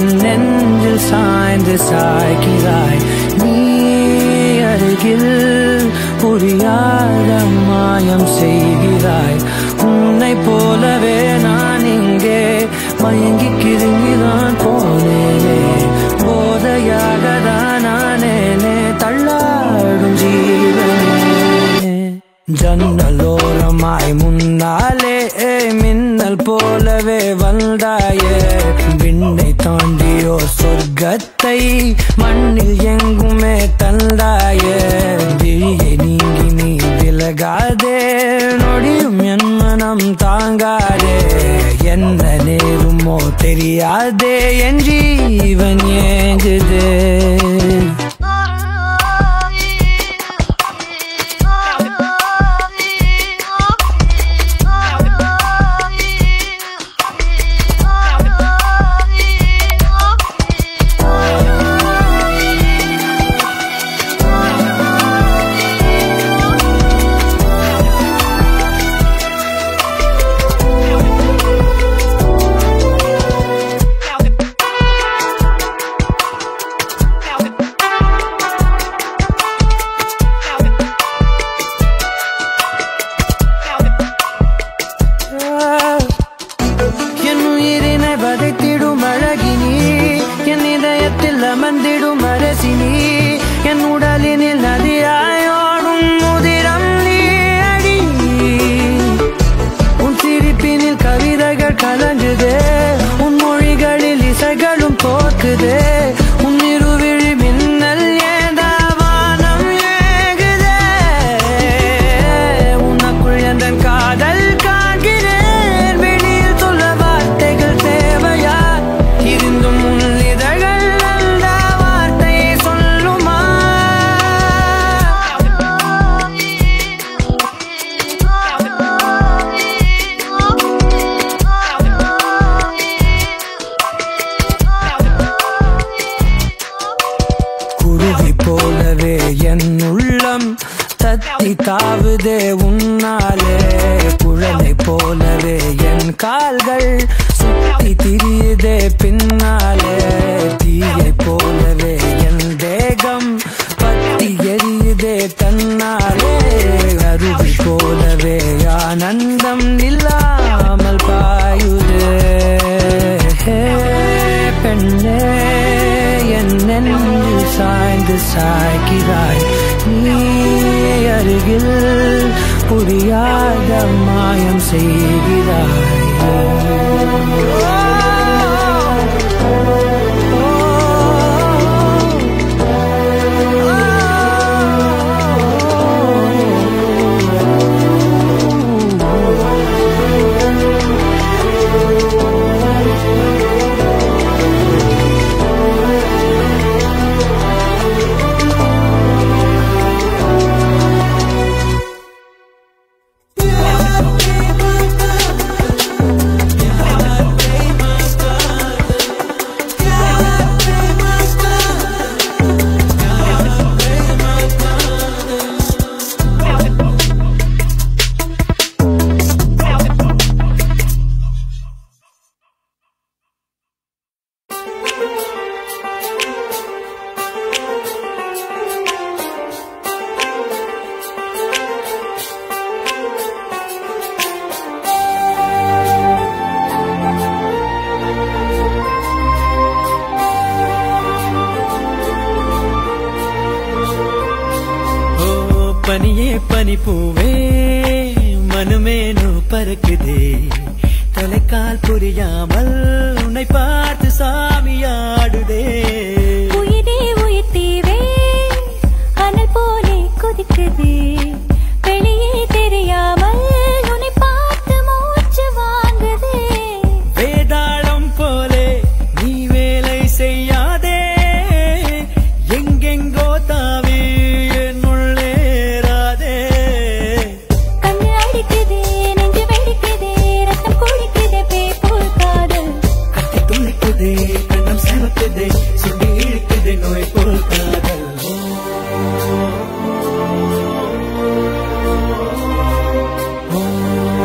என் நெஞ்சில் சாய்ந்து சாய்கிறாய் நீ அருகில் புரியாத மாயம் செய்கிறாய் உன்னை போலவே நான் இங்கே மயங்கி கிருங்கிதான் போனேனே போதையாக தான் நானேனே தள்ளாடும் ஜீவனே ஜன்னலோரமாய் முன்னாலே மின்னல் போலவே வந்தாயே விண்ணை தாண்டியோ சொர்க்கத்தை மண்ணில் எங்குமே தந்தாயே விழியை நீங்கி நீ விலகாதே நொடியும் என் மனம் தாங்காதே என்ன நேருமோ தெரியாதே என் ஜீவன் ஏங்குதே என் உயிரினை வதைத்திடும் அழகினி என் இதயத்தில் அமர்ந்திடும் அரசினி என் உடலினில் நதியாயோடும் முதிரம் நீ அடி உன் சிரிப்பினில் கவிதைகள் கலங்குதே உன் மொழிகளில் இசைகளும் தோற்குதே உன் இருவிழி மின்னல் ஏதா வானம் ஏகுதே உனக்குள் எந்த காதல் காண்கிறேன் வெளியில் சொல்ல வார்த்தைகள் தேவையா இருந்தும் உன் இதழ்கள் அந்த வார்த்தையை சொல்லுமா குருவி போலவே என் உள்ளம் தத்தி தாவுதே உன்னாலே குழலை போலவே என் கால்கள் சுத்தி திரியுதே பின்னாலே தீயை போலவே என் தேகம் பத்தி எரியுதே தன்னாலே அருவி போலவே ஆனந்தம் இல்லாமல் பாயுதே ஹே, பெண்ணே என் நெஞ்சில் சாய்ந்து சாய்கிறாய் நீ அருகில் புரியாத மாயம் செய்கிறாய் ஓ பனியே பனி பூவே மனுமேனு பறக்குதே தலைக்கால் புரியாமல் உன்னை பார்த்து சாமியாடுதே உயிரே உயிர் தீவே அனல் போலே கொதிக்குது வெளியே தெரியாமல் உன்னை பார்த்து மூச்சு வாங்குதே வேதாளம் போலே நீ வேலை செய்யாதே எங்கெங்கோ தாவி என்னுள்ளேராதே கண்ணு அடிக்குதே நெஞ்சு வெடிக்குதே ரத்தம் குடிக்குதே பேப்போல் காதல் கத்தி துளிக்குதே கண்ணம் சிவக்குதே சுண்டி இழுக்குதே நோய் போல் காதல்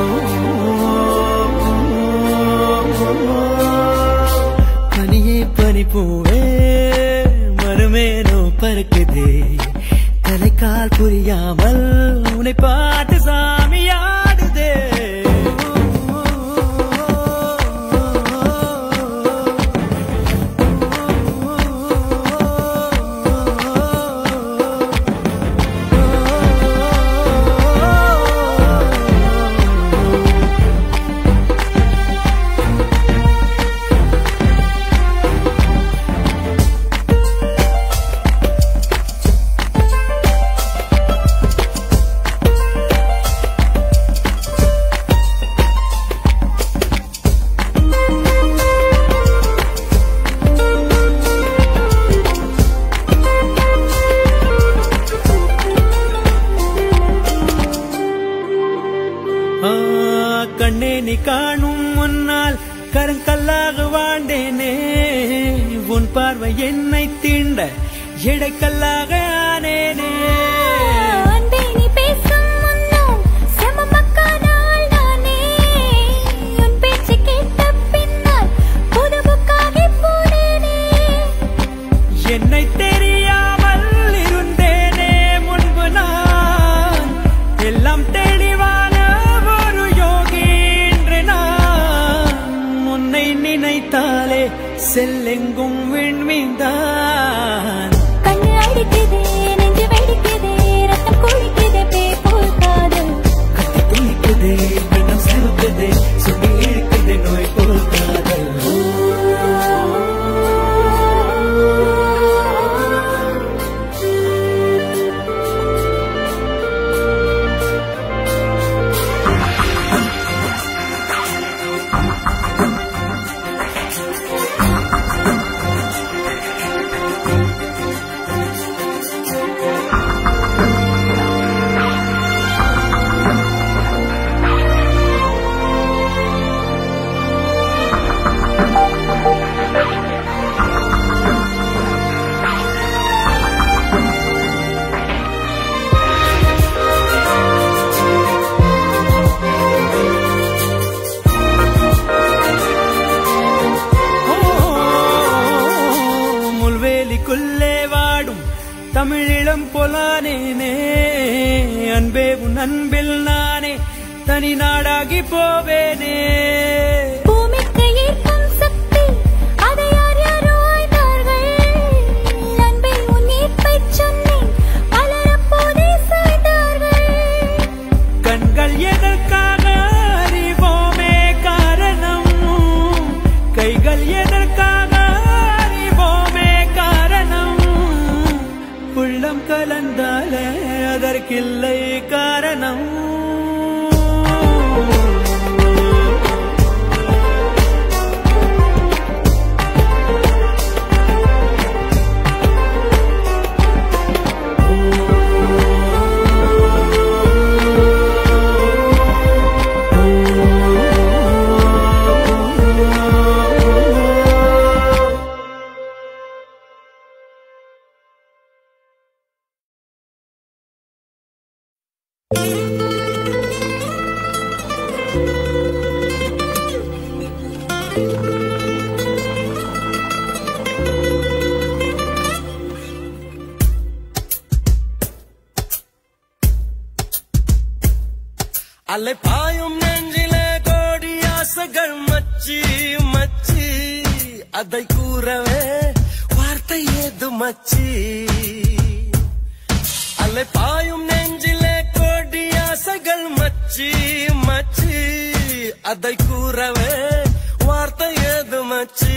பனியே பனி பூவே மறுமேனோ பறக்குதே தலைக்கால் புரியாமல் உன்னை பார்த்து சாமியாடுதே ஆ, கண்ணே நீ காணும் முன்னால் கருங்கல்லாக வாழ்ந்தேனே உன் பார்வை என்னை தீண்ட எடைக்கல்லாக ஆனேனே அன்பே நீ பேசும் முன்னால் செமமக்கான ஆள் நானே. உன் பேச்சு கேட்ட பின்னால் புது புக்காகி போனேனே. என்னை தெரியாமல் இருந்தேனே முன்பு நான் எல்லாம் தெளிவான ஒரு யோகி இன்று நான் உன்னை நினைத்தாலே செல்லெங்கும் விண்மீந்தான் கண்ணு அடிக்குதே, நெஞ்சு வெடிக்குதே, ரத்தம் குளிக்குதே, பேய் போல் காதல். கட்டி துணிக்குதே எண்ணம் சிவக்குதே சொல்லி இழுக்குதே நோய் போல் காதல் முள்வேலிக்குள்ளே வாடும் தமிழிளம் பொலானேனே அன்பே உன் அன்பில் நானே தனி நாடாகி போவேனே பூமிக்கு ஈர்க்கும் சக்தி, அதை யார் யாரோ ஆய்ந்தார்கள். அன்பே, உன் ஈர்ப்பைச் சொன்னேன், பலர் அப்போதே சாய்ந்தார்கள். கண்கள் எதற்காக அறிவோமே காரணம் கைகள் எதற்காக அறிவோமே காரணம் உள்ளம் கலந்தாலே அதற்கில்லை காரணம் அலை பாயும் நெஞ்சிலே கோடி ஆசைகள் மச்சி மச்சி அதை கூறவே வார்த்தை ஏது மச்சி அலை பாயும் நெஞ்சிலே கோடி ஆசைகள் மச்சி மச்சி அதை கூறவே வார்த்தை ஏது மச்சி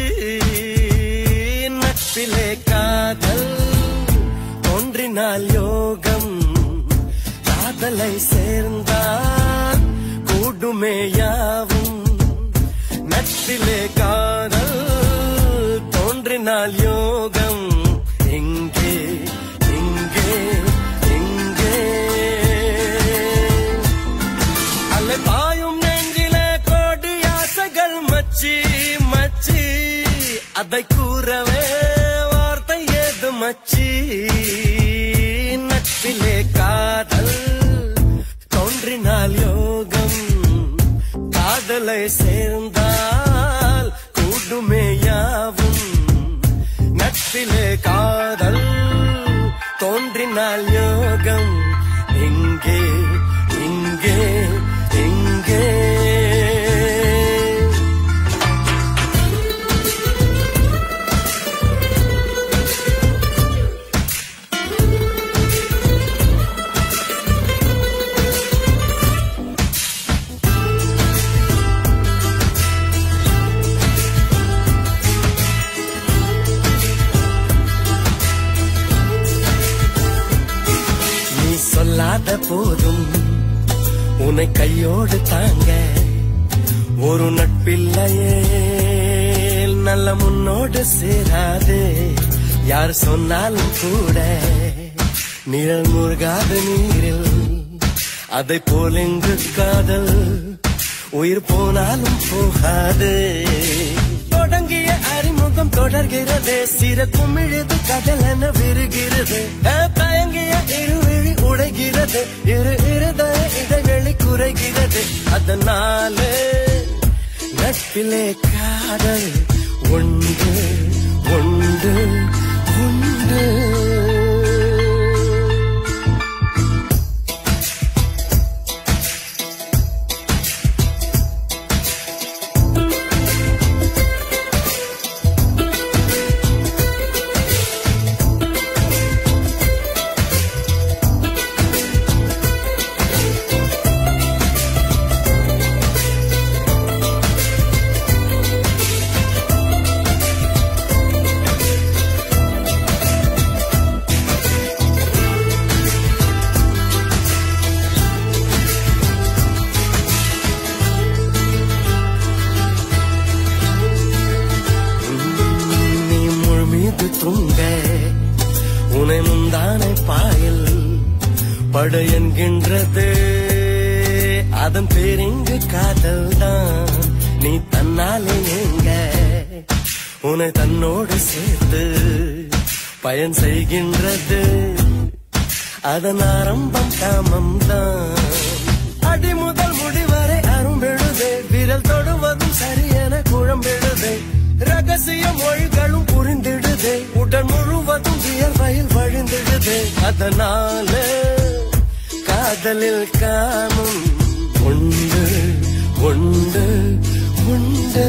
நட்பிலே காதல் தோன்றினால் யோகம் காதலை சேர்ந்தால் கூடுமே யாவும் நட்பிலே காதல் தோன்றினால் யோகம் எங்கே எங்கே எங்கே அலை பாயும் நெஞ்சிலே கோடி ஆசைகள் மச்சி மச்சி அதை கூறவே வார்த்தை ஏது மச்சி நட்பிலே காதல் தோன்றினால் யோகம் காதலை சேர்ந்தால் கூடுமே யாவும் நட்பிலே காதல் தோன்றினால் யோகம் இங்கே இங்கே இங்கே நீ சொல்லாத போதும் உன்னை கையோடு தாங்க ஒரு நட்பில்லையே நல்ல முன்னோடு சேராது யார் சொன்னாலும் கூட நிழல் முருகாத நீரில் அதை போல் எங்கு காதல் உயிர் போனாலும் போகாது தொடங்கிய அறிமுகம் தொடர்கிறது சிற குமிழுது கடல் என விருகிறது அஹ், தயங்கிய இருவிழி உடைகிறது இரு இருதய இடைவெளி குறைகிறது அதனாலே நட்பிலே காதல் உண்டு உண்டு உண்டு நீ முள் மீது துங்க உனை முந்தானை பாயில் பட என்கின்றது அதன் பேரிங்கு காதல் தான் நீ தன்னாலே நீங்க உன்னை தன்னோடு சேர்த்து பயன் செய்கின்றது அதன் ஆரம்பம் காமம் தான் அடி முதல் முடிவரை அரும்பெழுதே விரல் தொடுவதும் சரியென குழம்பெழுதே ரகசிய மொழிகளும் புரிந்திடுதே உடல் முழுவதும் வியர்வையில் வழிந்திடுதே அதனால காதலில் காமம் உண்டு உண்டு உண்டு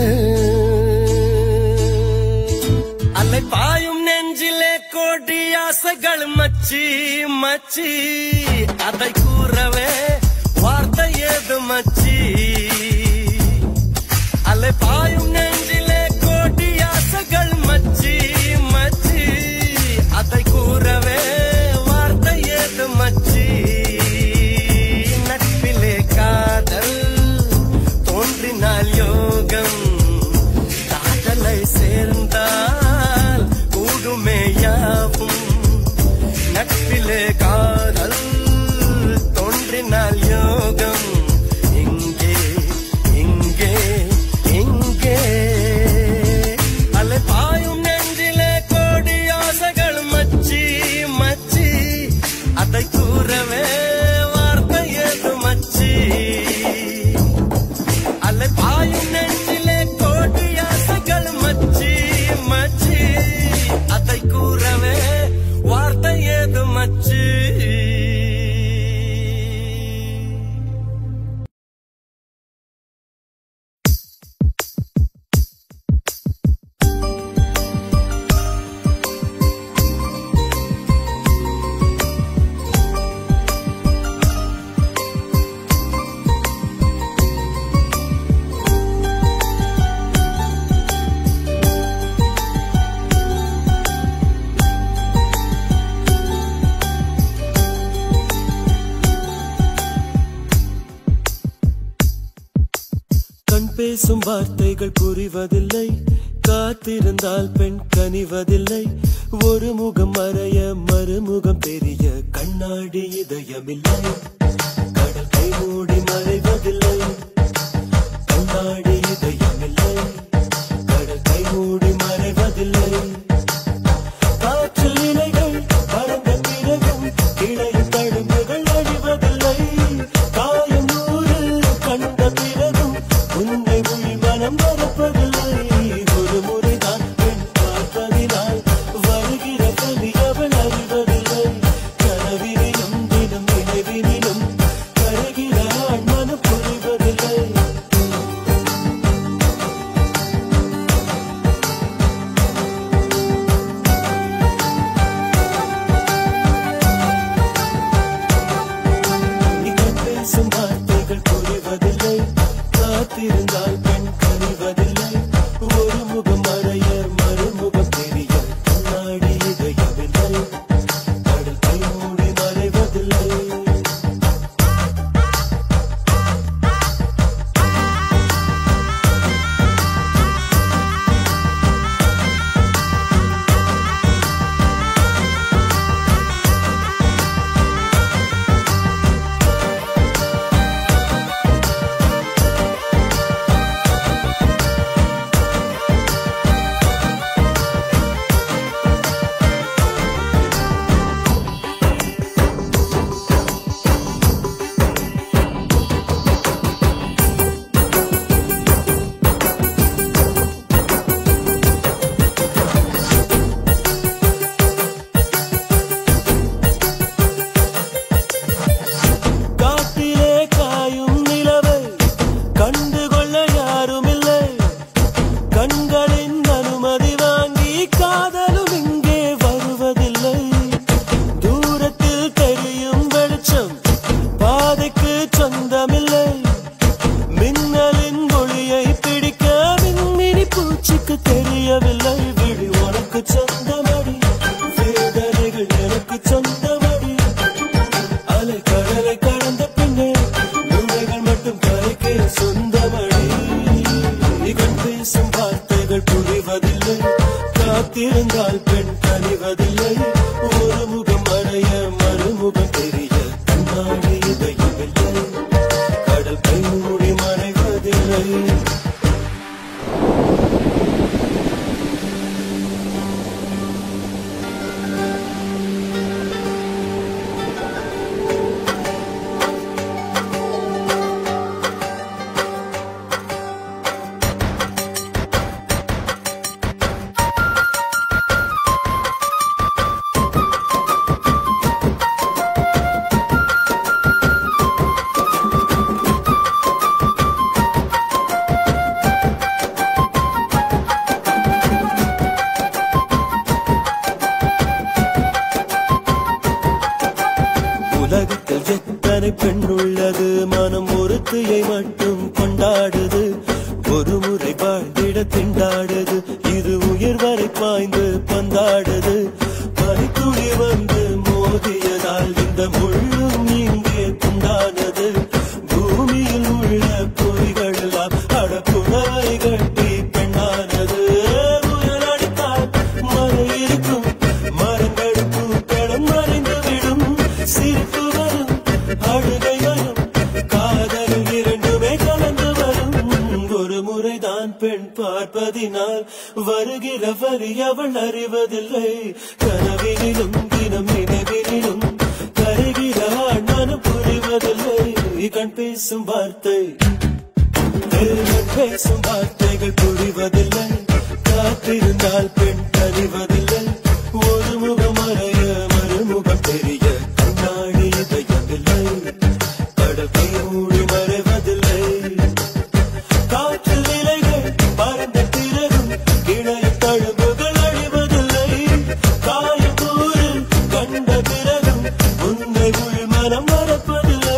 அலை பாயும் நெஞ்சிலே கோடி ஆசைகள் மச்சி மச்சி அதை கூறவே வார்த்தை ஏது மச்சி அலை பாயும் நெஞ்சிலே கோடி ஆசைகள் மச்சி மச்சி அதை கூறவே வார்த்தை ஏது மச்சி நட்பிலே காதல் தோன்றினால் யோகம் காதலை சேர்ந்தால் கூடுமே யாவும் நட்பிலே காதல் தோன்றினால் யோகம் இங்கே இங்கே இங்கே அலை பாயும் நெஞ்சிலே கோடி ஆசைகள் மச்சி மச்சி அதை கூறவே வார்த்தை ஏது மச்சி அலை பாயும் நெஞ்சிலே கோடி ஆசைகள் மச்சி மச்சி அதை கூறவே வார்த்தை ஏது மச்சி கண் பேசும் வார்த்தைகள் புரிவதில்லை காத்திருந்தால் பெண் கனிவதில்லை ஒரு முகம் மறைய மறுமுகம் தெரிய கண்ணாடி இதயமில்லை கடல் கை மூடி மறைவதில்லை கண்ணாடி இதயமில்லை கடல் கை மூடி மறைவதில்லை காற்றில் இலைகள் பறந்த பிறகும் கிளையின் தழும்புகள் அழிவதில்லை காயம் நூறு கண்ட பிறகும் உன்னை உள் மனம் மறப்பதில்லை ஒரு முறைதான் பெண் பார்ப்பதினால் அறிவதில்லை காத்திருந்தால் பெண் கனிவதில்லை ஒரு முகம் மறைய மறுமுகம் தெரிய கண்ணாடி இதயமில்லை கடல் கை மூடி மறைவதில்லை உலகத்தில் எத்தனை பெண் உள்ளது மனம் ஒருத்தியை மட்டும் கொண்டாடுது ஒரு முறை வாழ்ந்திட திண்டாடுது இது உயிர் வரை பாய்ந்து பந்தாடுது பனித்துளி வந்து மோதியதால் இந்த முள்ளும் இங்கே துண்டானது பூமியில் உள்ள பொறிகள் எல்லாம் அடப்புடவை கட்டி பெண்ணானது புயல் அடித்தால் மழை இருக்கும் மரங்களுக்கு படம் மறைந்து விடும் சிரிப்பு வரும் அழுகை வரும் காதல் இரண்டுமே கலந்து வரும் ஒரு முறைதான் பெண் பார்ப்பதினால் வருகிற வரி அவள் அறிவதில்லை கனவினிலும் தினம் நினைவினிலும் கருகிற ஆண் மனம் புரிவதில்லை கண் பேசும் வார்த்தை தேவன் பேசும் வார்த்தைகள் புரிவதில்லை காத்திருந்தால் பெண் அறிவதில்லை ஒரு முகம் மறைய மறுமுகம் தெரிய கண்ணாடி இதயமில்லை கடல் கை மூடி மறைவதில்லை காற்றில் இலைகள் பறந்த பிறகும் இணைய தழும்புகள் அழிவதில்லை காயக்கூறு கண்ட பிறகும் உன்னை உள் மனம் மறப்பதில்லை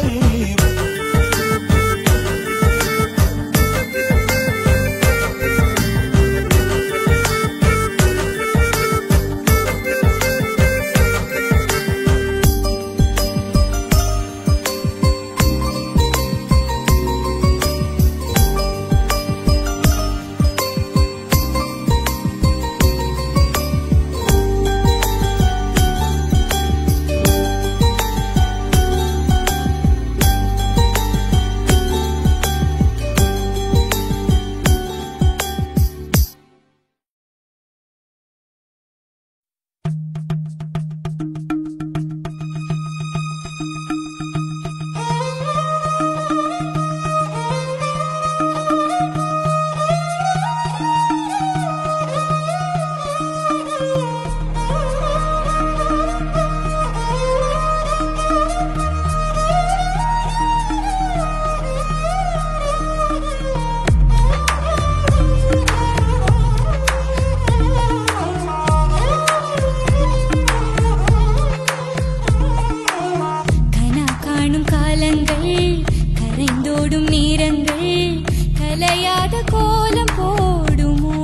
கனா காணும் காலங்கள் கரைந்தோடும் நேரங்கள் கலையாத கோலம் போடுமோ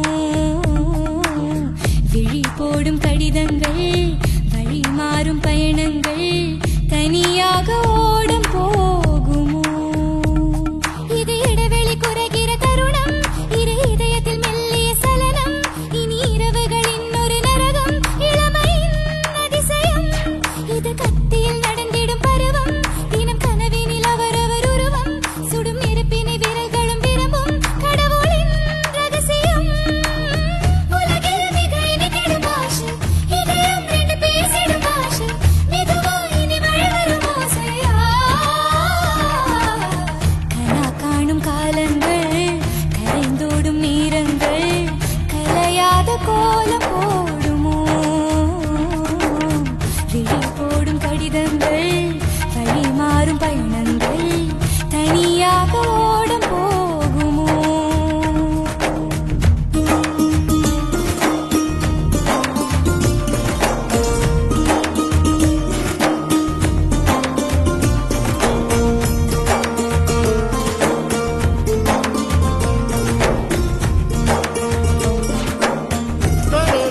விழி போடும் கடிதங்கள் வழி மாறும் பயணங்கள் தனியாக ஓடம் போகுமோ இது இடைவெளி குறைகிற தருணம் இரு இதயத்தில் மெல்லிய சலனம் இனி இரவுகளின் ஒரு நரகம் இளமையின் அதிசயம் இது கத்தியில் நடந்திடும் பருவம் தினம் கனவினில் அவரவர் உருவம் சுடும் நெருப்பினை விரல்களும் விரும்பும் கடவுளின் ரகசியம் உலகில் மிக இனித்திடும் பாஷை இதயம் ரெண்டு பேசிடும் பாஷை மெதுவா இனி மழை வரும் ஓசையா கனா காணும் காலங்கள் கரைந்தோடும் நேரங்கள் கலையாத கோலம் போடுமோ விழி போடும் கடிதங்கள் வழி மாறும் பயணங்கள் தனியாக ஓடம் போகுமோ Hey!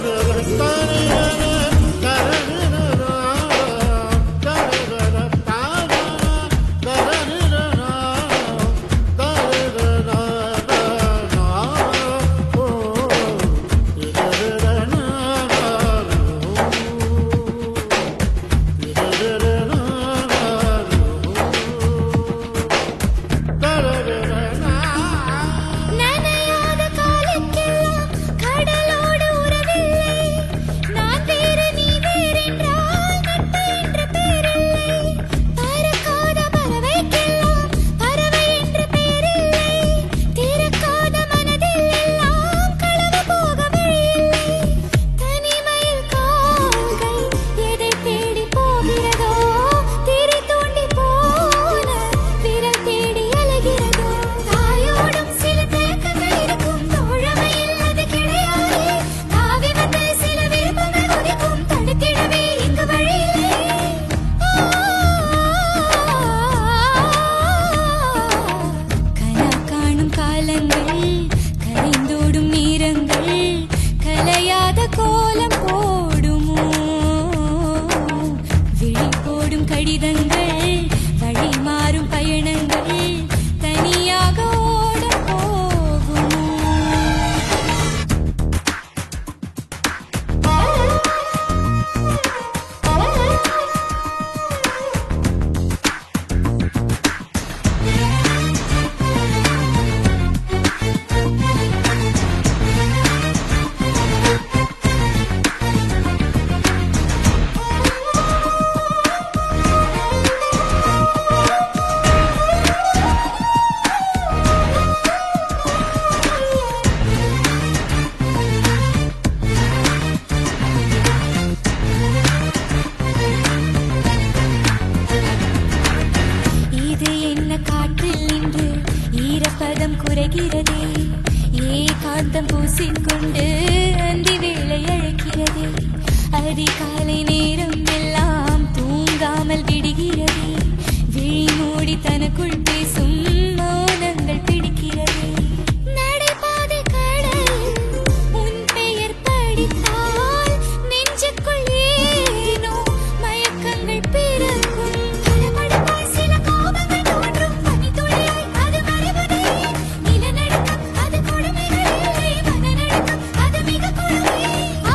அதிகாலை நேரம் எல்லாம் தூங்காமல் விடுகிறதே விழி மூடி தனக்குள் பேசும் மௌனங்கள் பிடிக்கிறதே நடைபாதை கடல் உன் பெயர் படித்தால் நெஞ்சுக்குள் ஏனோ மயக்கங்கள் பிறக்கும் படபடப்பாய் சில கோபங்கள் தோன்றும் பனித்துளியாய் அது மறைவதே நிலநடுக்கம் அது கொடுமைகள் இல்லை மனநடுக்கம் அது மிக கொடுமை ஆ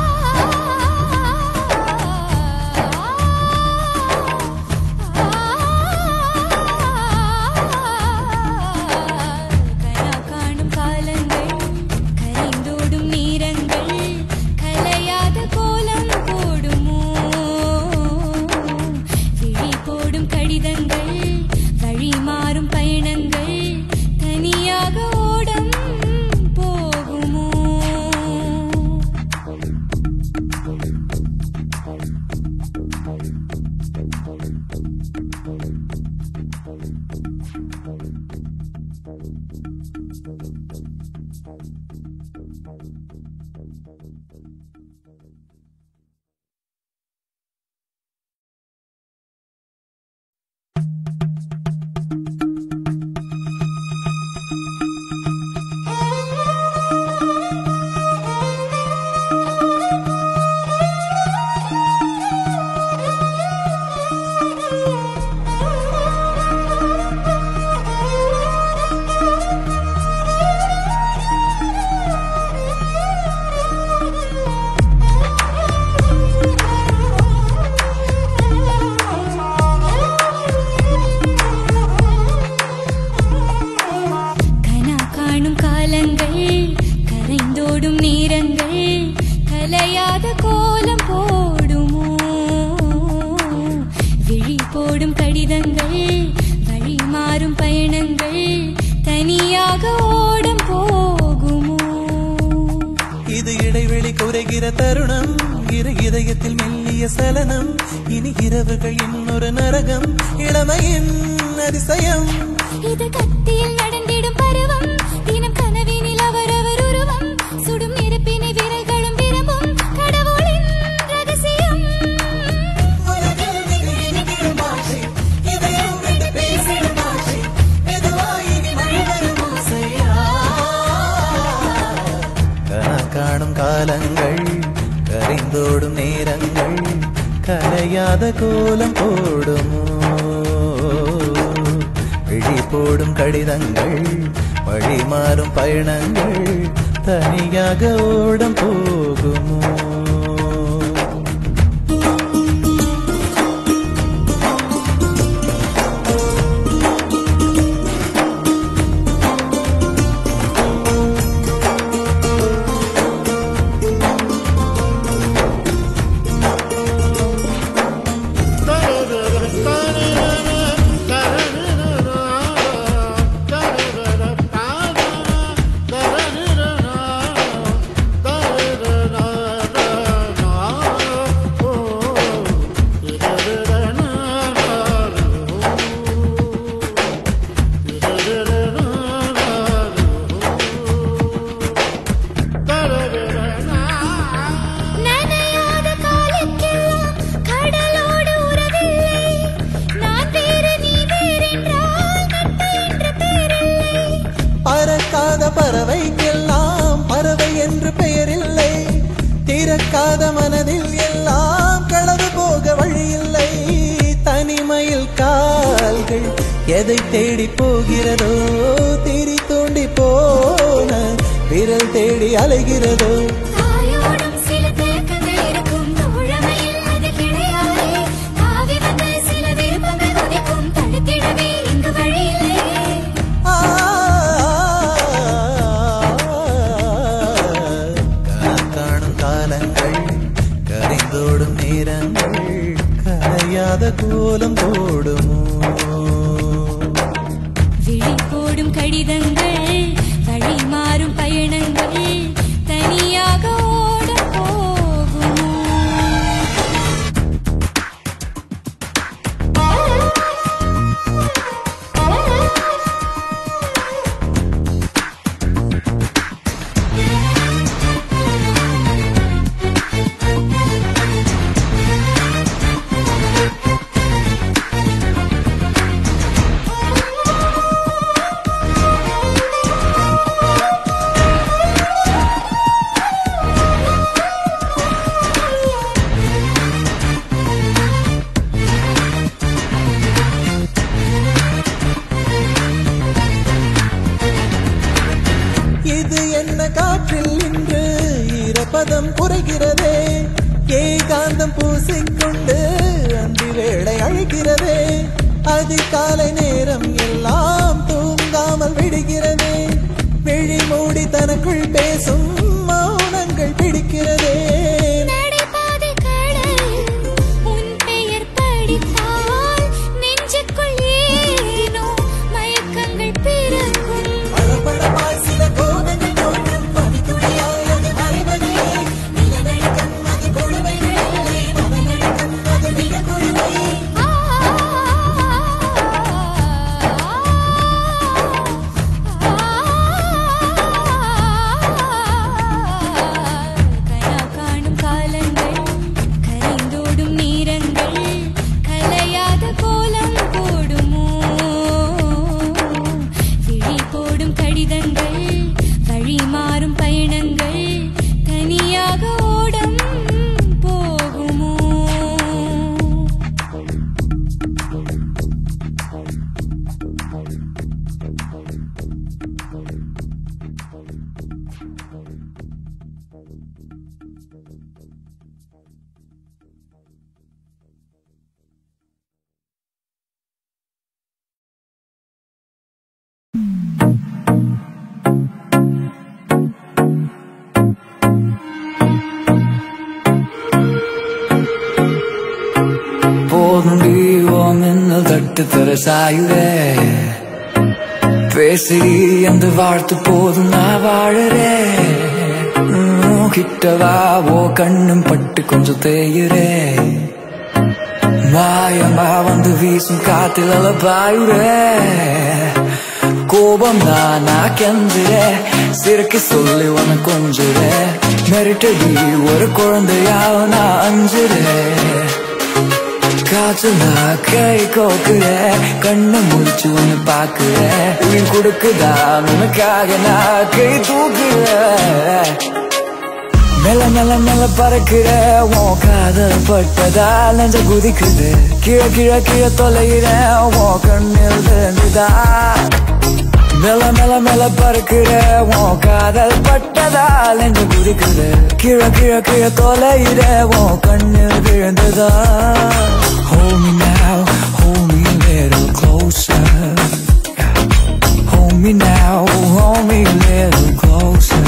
கனா காணும் காலங்கள் கரைந்தோடும் நேரங்கள் கலையாத கோலம் போடுமோ விழி போடும் கடிதங்கள் வழி மாறும் பயணங்கள் தனியாக ஓடம் போகுமோ கனா காணும் காலங்கள் கரைந்தோடும் நேரங்கள் கலையாத கோலம் போடுமோ விழி போடும் கடிதங்கள் வழி மாறும் பயணங்கள் தனியாக ஓடம் போகுமோ இது இடைவெளி குறைகிற தருணம் இரு இதயத்தில் மெல்லிய சலனம் இனி இரவுகள் இன்னொரு நரகம் இளமையின் அதிசயம் இது கத்தியில் நடந்திடும் பருவம் தினம் கனவினில் அவரவர் உருவம் சுடும் நெருப்பினை விரல்களும் விரும்பும் கடவுளின் ரகசியம் கனா காணும் காலங்கள் கரைந்தோடும் நேரங்கள் கலையாத கோலம் போடுமோ விழி போடும் கடிதங்கள் வழி மாறும் பயணங்கள் தனியாக ஓடம் போகுமோ நனையாத காலுக்கெல்லாம் கடலோடு உறவில்லை நான் வேறு நீ வேறென்றால் நட்பு என்ற பேரில்லை பறக்காத பறவைக்கெல்லாம் பறவை என்று பெயரில்லை திறக்காத மனதில் எல்லாம் களவு போக வழியில்லை தனிமையில் கால்கள் எதை தேடி போகிறதோ திரி தூண்டி போன விரல் தேடி அலைகிறதோ தாயோடும் சில தேக்கங்கள் இருக்கும் தோழமையில் அது கிடையாதே தாவி வந்து சில விருப்பங்கள் உதைக்கும் தடுத்திடவே இங்கு வழியில்லை ஆ, கண் காணும் காலங்கள் கரைந்தோடும் நேரங்கள் கரையாத கோலம் போடுமோ விழி போடும் கடிதங்கள் வழி மாறும் பயணங்கள் தனியாக ஓடப் போகுமோ அழைக்கிறதே ஏகாந்தம் பூசிக்கொண்டு அந்தி வேளை அழைக்கிறதே அதிகாலை நேரம் எல்லாம் தூங்காமல் விடுகிறதே விழி மூடி தனக்குள் பேசும் மௌனங்கள் பிடிக்கிறதே நடைபாதை கடல் உன் பெயர் படித்தால் நெஞ்சுக்குள் ஏனோ மயக்கங்கள் பிறக்கும் பளபளப்பாய் சில கோபங்கள் தோன்றும் பனித்துளியாய் அது மறைவதே நிலநடுக்கம் அது கொடுமைகளே மனநடுக்கம் அது மிக கொடுமை ஆ கனா காணும் காலங்கள் கரைந்தோடும் நீரங்கள் கலையாத கோலம் போடுமோ விழி போடும் கடிதங்கள் வழி மாறும் பயணங்கள் தனியாக ஓடம் போகுமோ போதுண்டி ஓ மின்னல் தட்டு தர சாயுதே பேசி அந்த வாழ்த்து போதும் நான் வாழறேன் உம், கிட்டவா ஓ கண்ணும் பட்டு கொஞ்சம் தேயுறே மாயமா வந்து வீசும் காத்தில் அல பாயுறே கோபம் நானா கெஞ்சுறே சிறுக்கு சொல்லி உன கொஞ்சுறே மெரிட்டடி ஒரு குழந்தையாக நான் அஞ்சுறேன் காய்ச்சல் நான் கை கோக்குற கண்ணை முடிச்சு ஒன்னு பாக்குற உயிர் கொடுக்குதா உனக்காக நான் கை தூக்குற மெல்ல மெல்ல மெல்ல பறக்கிற உன் காதல் பட்டதால் நெஞ்ச குதிக்குது கீழே கீழே கீழே தொலைகிற உன் கண்ணில் விழுந்துதா மெல்ல மெல்ல மெல்ல பறக்கிற உன் காதல் பட்டதால் நெஞ்ச குதிக்குது கீழே கீழே கீழே தொலைகிற உன் கண்ணில் விழுந்ததா Hold me now, hold me a little closer Hold me now, hold me a little closer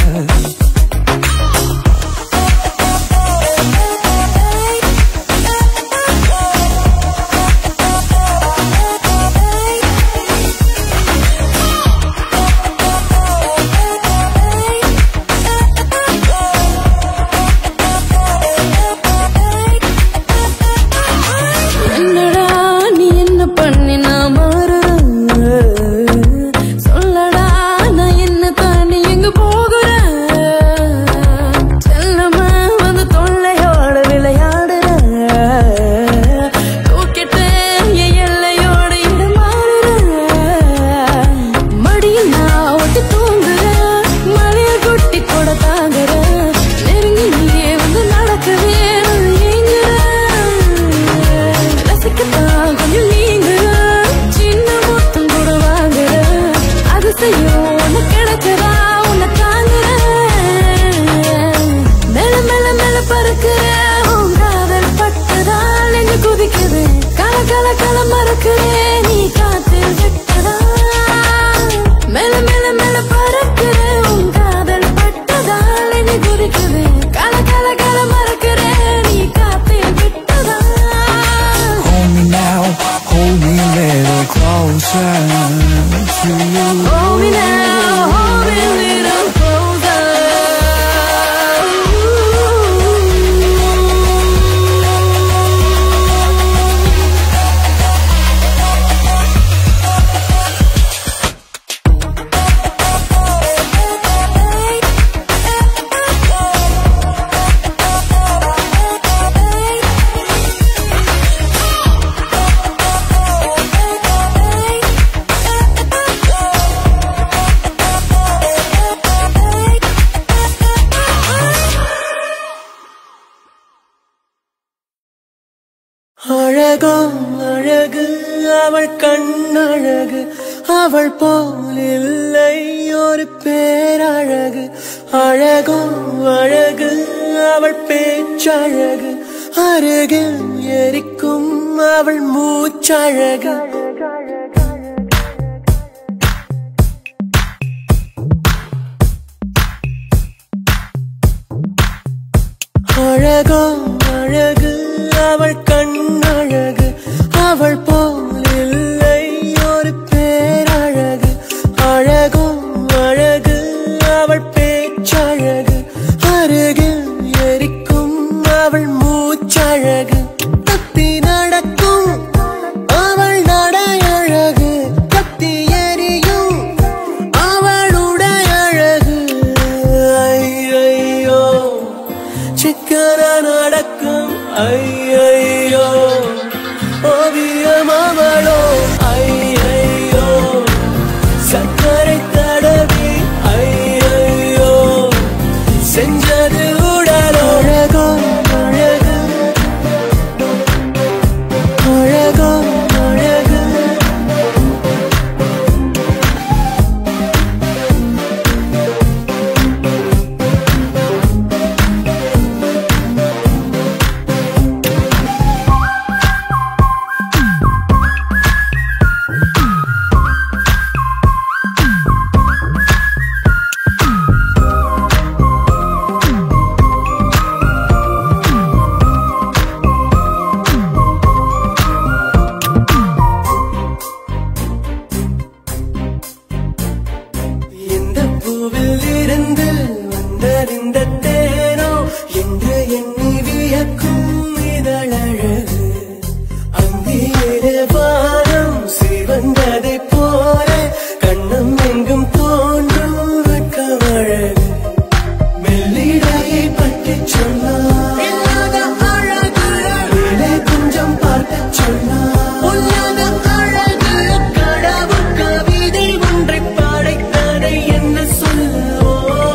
என்னடா நீ என்ன பண்ணி நான் மாறுறேன் சொல்லடா நான் என்ன தாண்டி எங்க போகிறேன் செல்லமா வந்து தொல்லையோட விளையாடுறேன் தூக்கிட்டேன் என் எல்லையோட இடம் மாறுறேன் மடியில் நான் ஒட்டி தூங்குறேன் மலைய கொட்டி கூட தாங்குறேன் நெருங்கி நீயே வந்து நடக்கவே நான் ஏங்குறேன் ரசிக்கத்தான் கொஞ்சம் நீங்குறேன் சின்ன மொத்தம் கூட வாங்குறேன் அதிசயம் ஒண்ணு கிடைச்சதா உன்னை தாங்குறேன் மெல்ல மெல்ல மெல்ல பறக்கிறேன் உன் காதல் பட்டதால் நெஞ்சு குதிக்குது கல கல கல மறக்கிறேன் நீ காத்தில் விட்டதா மெல்ல மெல்ல மெல்ல பறக்கிறேன் உன் காதல் பட்டதால் நெஞ்சு குதிக்குது கல கல கல மறக்கிறேன் நீ காத்தில் விட்டதா Hold me now, hold me a little closer to you. Hold me now, hold me a little closer. அழகோ அழகு அவள் கண்ணழகு அவள் போல் இல்லை ஒரு பேரழகு அழகோ அழகு அவள் பேச்சழகு அருகில் எரிக்கும் அவள் மூச்சழகு அழகோ அழகு அவள் கண்ணழகு அவள் போல் இல்லை ஒரு பேரழகு அழகோ அழகு அவள் பேச்சழகு அருகில் எரிக்கும் அவள் மூச்சழகு தப்பி நடக்கும் அவள் நடையழகு கத்தி எரியும் அவளுடைய அழகு ஐயையோ சிக்கன நடக்கும் ஐயையோ ஓவியம் அவளோ ஐயையோ சக்கரை தடவி ஐயையோ செஞ்சது உடலோ அழகோ அழகு அழகோ அழகு எந்த பூவில் இருந்து வந்தறிந்த தேனோ என்று எண்ணி வியக்கும் இதழழகு அந்தியிலே வானம் சிவந்ததைப் போல கண்ணம் எங்கும் தோன்றும் வெட்கமழகு மெல்லிடையை பற்றி சொன்னார் இல்லாத அழகு மேலே கொஞ்சம் பார்க்கச் சொன்னார் பொல்லாத அழகு கடவுள் கவிதை ஒன்றை படைத்ததை என்ன சொல்லுவோ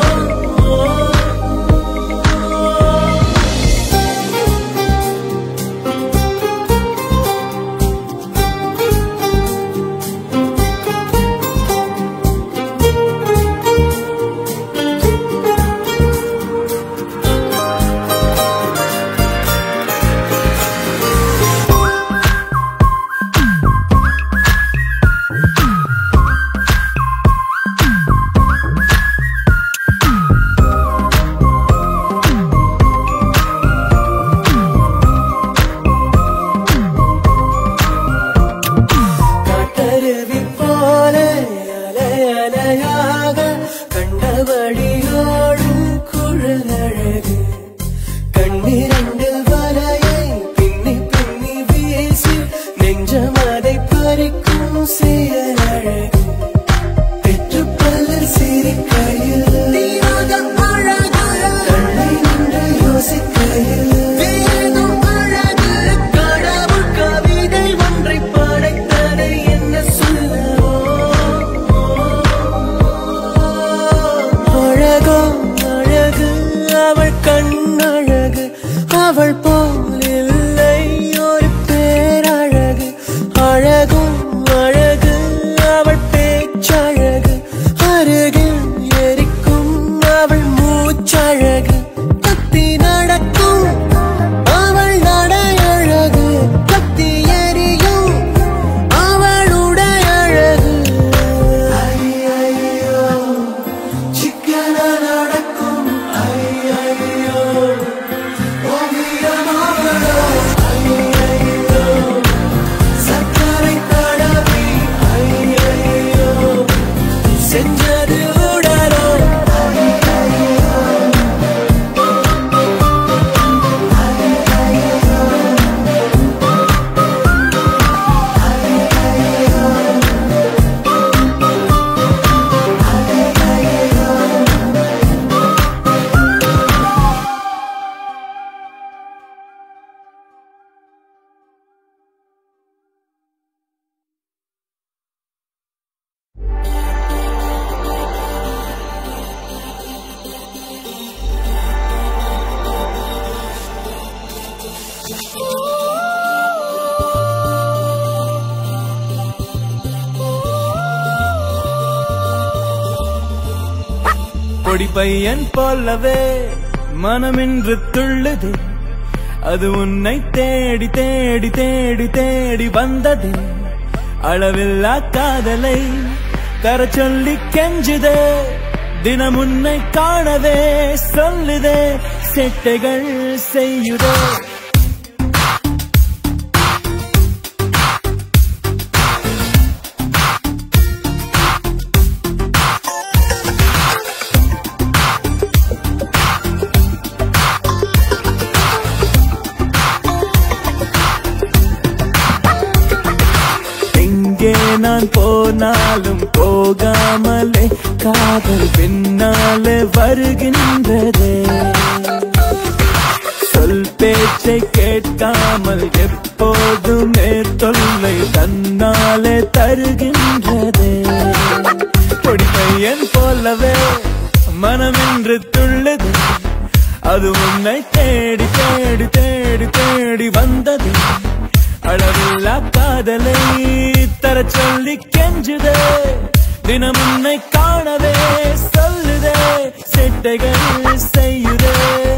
காட்டருவி போல அலை அலையாக கண்டபடியோடும் குழலழகு கண்ணிரண்டில் வலையை பின்னி பின்னி வீசி நெஞ்சம் அதை பறிக்கும் செயலழகு பெற்று பல்லர் சிரிக்கையில் தீராத அழகு கண்ணை நின்று யோசிக்கையில் வேதம் அழகு கடவுள் கவிதை ஒன்றை படைத்ததை என்ன சொல்லவோ அழகோ அழகு அவள் கண்ணழகு அவள் போல் இல்லை ஒரு பேரழகு அழகோ அழகு அவள் பேச்சழகு அருகில் எரிக்கும் அவள் மூச்சழகு கத்தி நடக்கும் அவள் நடையழகு கத்தி எரியும் அவளுடைய அழகு ஐயையோ சிக்கன நடக்கும் ஐயையோ ஓவியம் பொடி பையன் போலவே மனமின்று துள்ளுதே அது உன்னை தேடி தேடி தேடி தேடி வந்ததே அளவில்லா காதலை தர சொல்லி கெஞ்சுதே தினம் உன்னை காணவே சொல்லுதே செட்டைகள் செய்யுதே எங்கே நான் போனாலும் போகாமலே காதல் பின்னாலே வருகின்றதே சொல் பேச்சை கேட்காமல் எப்போதுமே தொல்லை தன்னாலே தருகின்றதே பொடிமையன் போலவே மனமென்று துள்ளுது அது உன்னை தேடி தேடி தேடி தேடி வந்தது அளவில்லா காதலை தர சொல்லி கெஞ்சுதே தினம் உன்னை காணவே சொல்லுதே செட்டைகள் செய்யுதே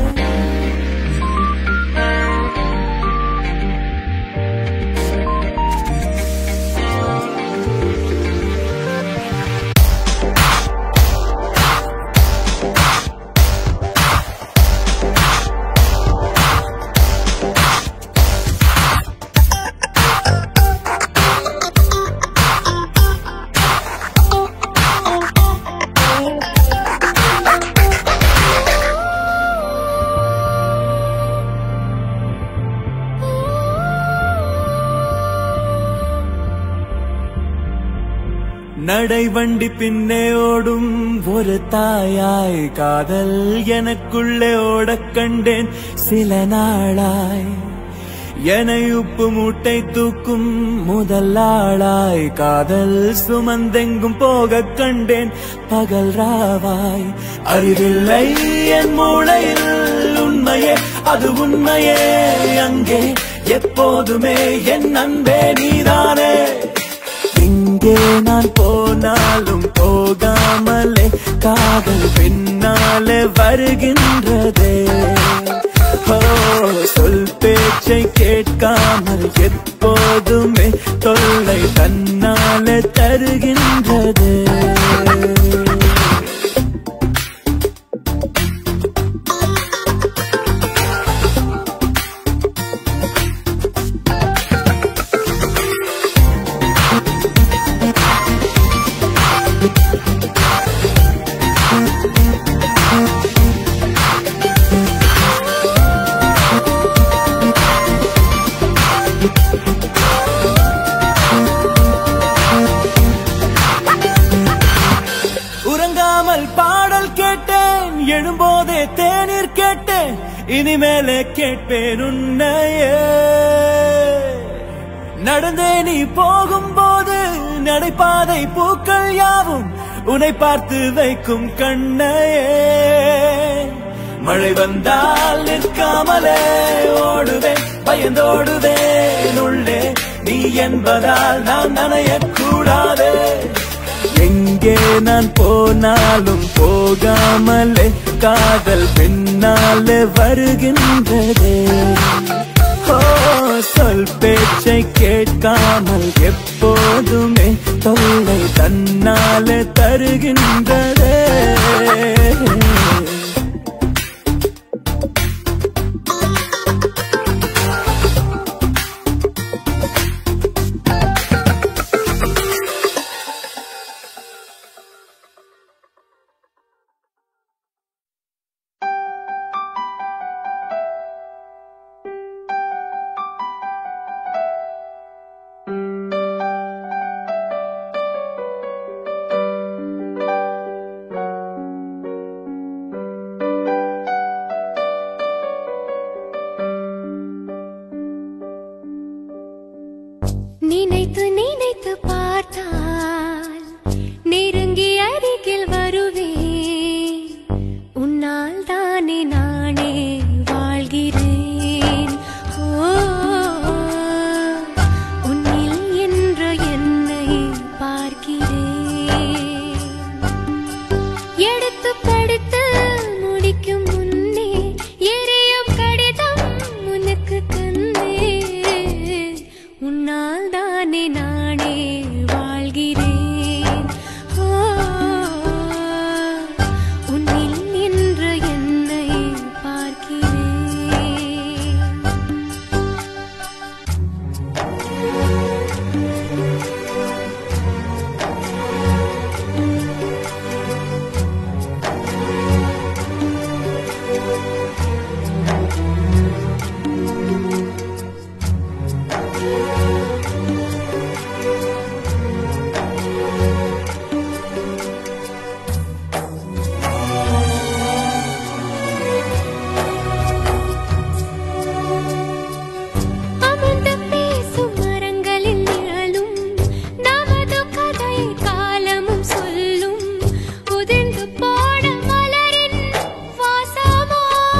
நடைவண்டி பின்னே ஓடும் ஒரு தாயாய் காதல் எனக்குள்ளே ஓடக் கண்டேன் சில நாளாய் என்னை உப்பு மூட்டை தூக்கும் முதல் ஆளாய் காதல் சுமந்தெங்கும் போகக் கண்டேன் பகல் ராவாய் அறிவில்லை என் மூளையில் உண்மையே அது உண்மையே அங்கே எப்போதுமே என் அன்பே நீதானே எங்கே நான் போனாலும் போகாமலே காதல் பின்னாலே வருகின்றதே ஓ சொல் பேச்சை கேட்காமல் எப்போதுமே தொல்லை தன்னாலே தருகின்றதே உறங்காமல் பாடல் கேட்டேன் எழும்போதே தேநீர் கேட்டேன் இனிமேலே கேட்பேன் உன்னையே நடந்தே நீ போகும்போது நடைபாதை பூக்கள் யாவும் உன்னை பார்த்து வைக்கும் கண்ணையே மழை வந்தால் நிற்காமலே ஓடுவேன் பயந்தோடுவேன் உள்ளே நீ என்பதால் நான் நனையக்கூடாதே எங்கே நான் போனாலும் போகாமலே காதல் பின்னாலே வருகின்றதே ஓ சொல் பேச்சை கேட்காமல் எப்போதுமே தொல்லை தன்னாலே தருகின்றதே நினைத்து நினைத்து பார்த்தால் நெருங்கி அருகில் வருவேன் உன்னால் தானே நானே வாழ்கிறேன் ஓ உன்னில் என்று என்னை பார்க்கிறேன் எடுத்து படித்து அமர்ந்து பேசும் மரங்களின் நிழலும் நமது கதை காலமும் சொல்லும் உதிர்ந்து போட மலரின் வாசமோ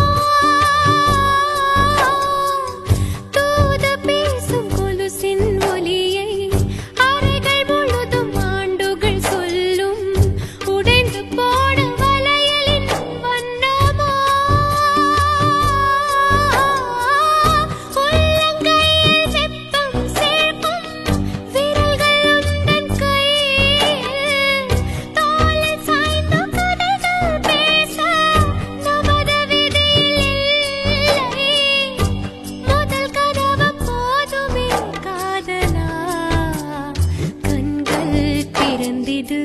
தூது பேசும் கொலுசின் ஒலியை அறைகள் முழுதும் ஆண்டுகள் சொல்லும் உடைந்து போட வளையலின் வண்ணமோ உள்ளங்கையில் வெப்பம் சேர்க்கும் விரல்கள் உந்தன் கையில் தோளில் சாய்ந்த கதைகள் பேச நமது விதியில் இல்லை முதல் கதவு போதுமே காதலா கண்கள் திறந்திடு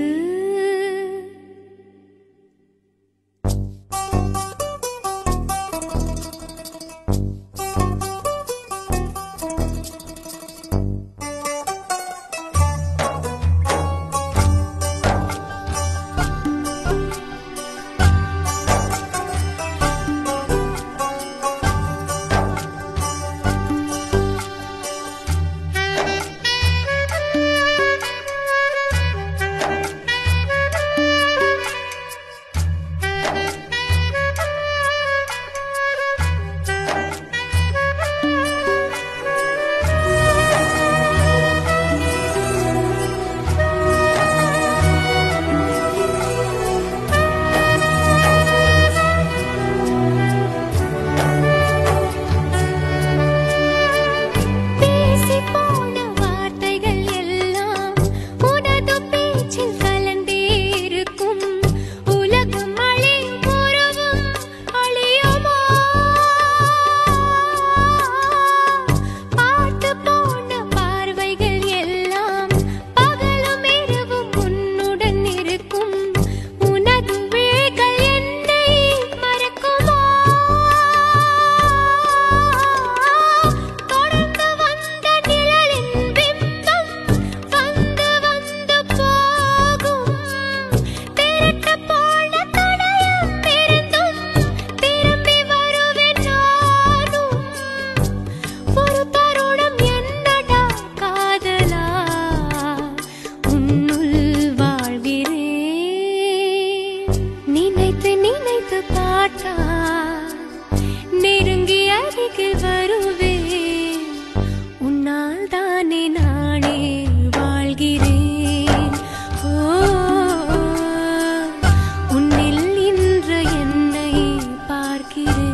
பேசி போன வார்த்தைகள் எல்லாம் உனது பேச்சில் கலந்தே இருக்கும் உலகம் அழியும் உருவும் அழியுமா பார்த்து போன பார்வைகள் எல்லாம் பகலும் இரவும் உன்னுடன் இருக்கும் உனது விழிகள் என்னை மறக்குமா தொடர்ந்து வந்த நிழலின் பிம்பம் வந்து வந்து போகும் திரட்ட போன தடயம் இருந்தும் திரும்பி வருவேன் நானும் ஒரு தருணம் என்னடா காதலா உன்னுள் வாழ்கிறேன் நினைத்து நினைத்து பாட்டா நெருங்கி அருகில் வருவேன் உன்னால் தானே நானே வாழ்கிறேன் ஓ உன்னில் இன்று என்னை பார்க்கிறேன்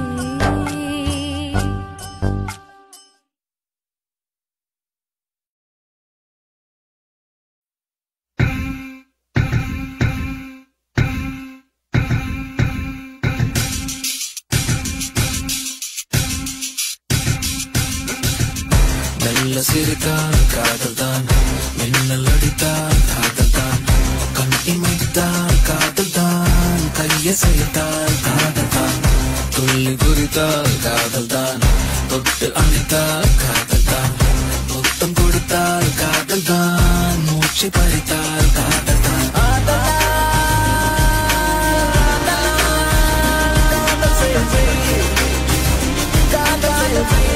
மெல்ல சிரித்தால் காதல் தான் மின்னல் அடித்தால் காதல் தான் கண் இமைத்தால் காதல் தான் கையசைத்தால் காதல் தான் துள்ளி குறித்தால் காதல் தான் தொட்டு அணைத்தால் காதல் தான் முத்தம் கொடுத்தால் காதல் தான் மூச்சு பறித்தால் காதல் தான் காதல் செய்ய காதல் செய்ய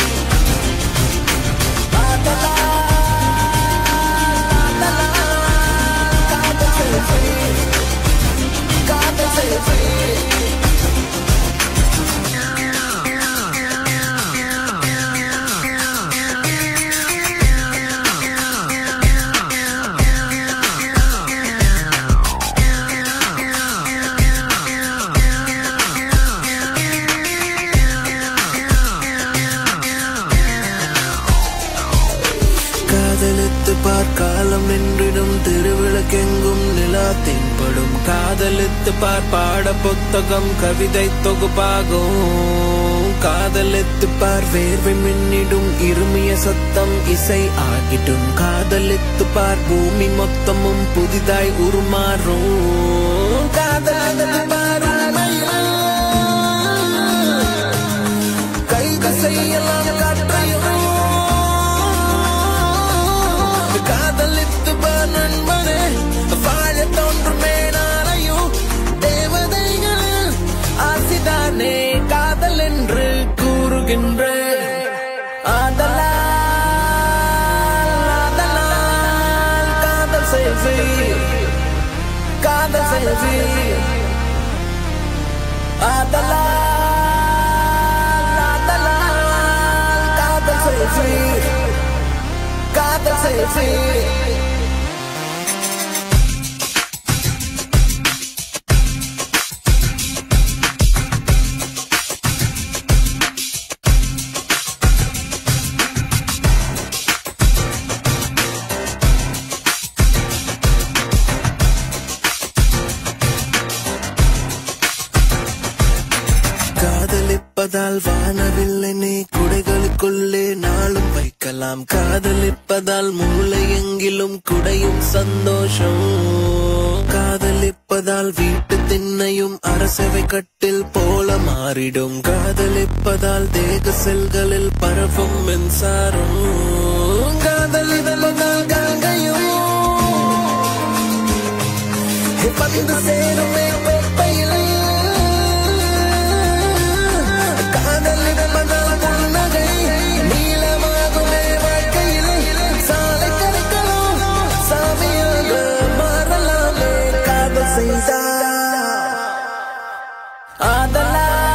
காதலித்து பார்க்காலம் நின்றிடும் திருவிளக்கெங்கும் நிலா தென்படும் காதலித்து பார் பாட புத்தகம் கவிதை தொகுப்பாகும் காதலித்து பார் வேர்வை மின்னிடும் இருமிய சத்தம் இசை ஆகிடும் காதலித்து பார் பூமி மொத்தமும் புதிதாய் உருமாறும் காதலித்து பார் உண்மையில் செய்யலாம் காற்றையும் காதலித்து பா நண்பனே வாழ தோன்றுமே நாளையும் தேவதைகள் ஆசிதானே காதல் என்று கூறுகின்ற ஆதலால் ஆதலால் காதல் செய்வி காதல் செய்வி ஆதலால் ஆதலால் காதல் செய்வி காதல் செய்வி காதலிப்பதால் வானவில்லை நீ குடைகளுக்குள்ளே நாளும் வைக்கலாம் காதலிப்பதால் மூளை எங்கிலும் குடையும் சந்தோஷம் காதலிப்பதால் வீட்டு திண்ணையும் அரசவை கட்டில் போல மாறிடும் காதலிப்பதால் தேக செல்களில் பரவும் மின்சாரம் காதலிப்பதால் கங்கையும் வந்து சேருமே வெப்பையில் காதலிப்பதால் புன்னகை நீளமாகுமே வாழ்க்கையில் சாலை கரைக்கலாம் சாமியாக மாறலாமே காதல் செய்தார் ஆதலால்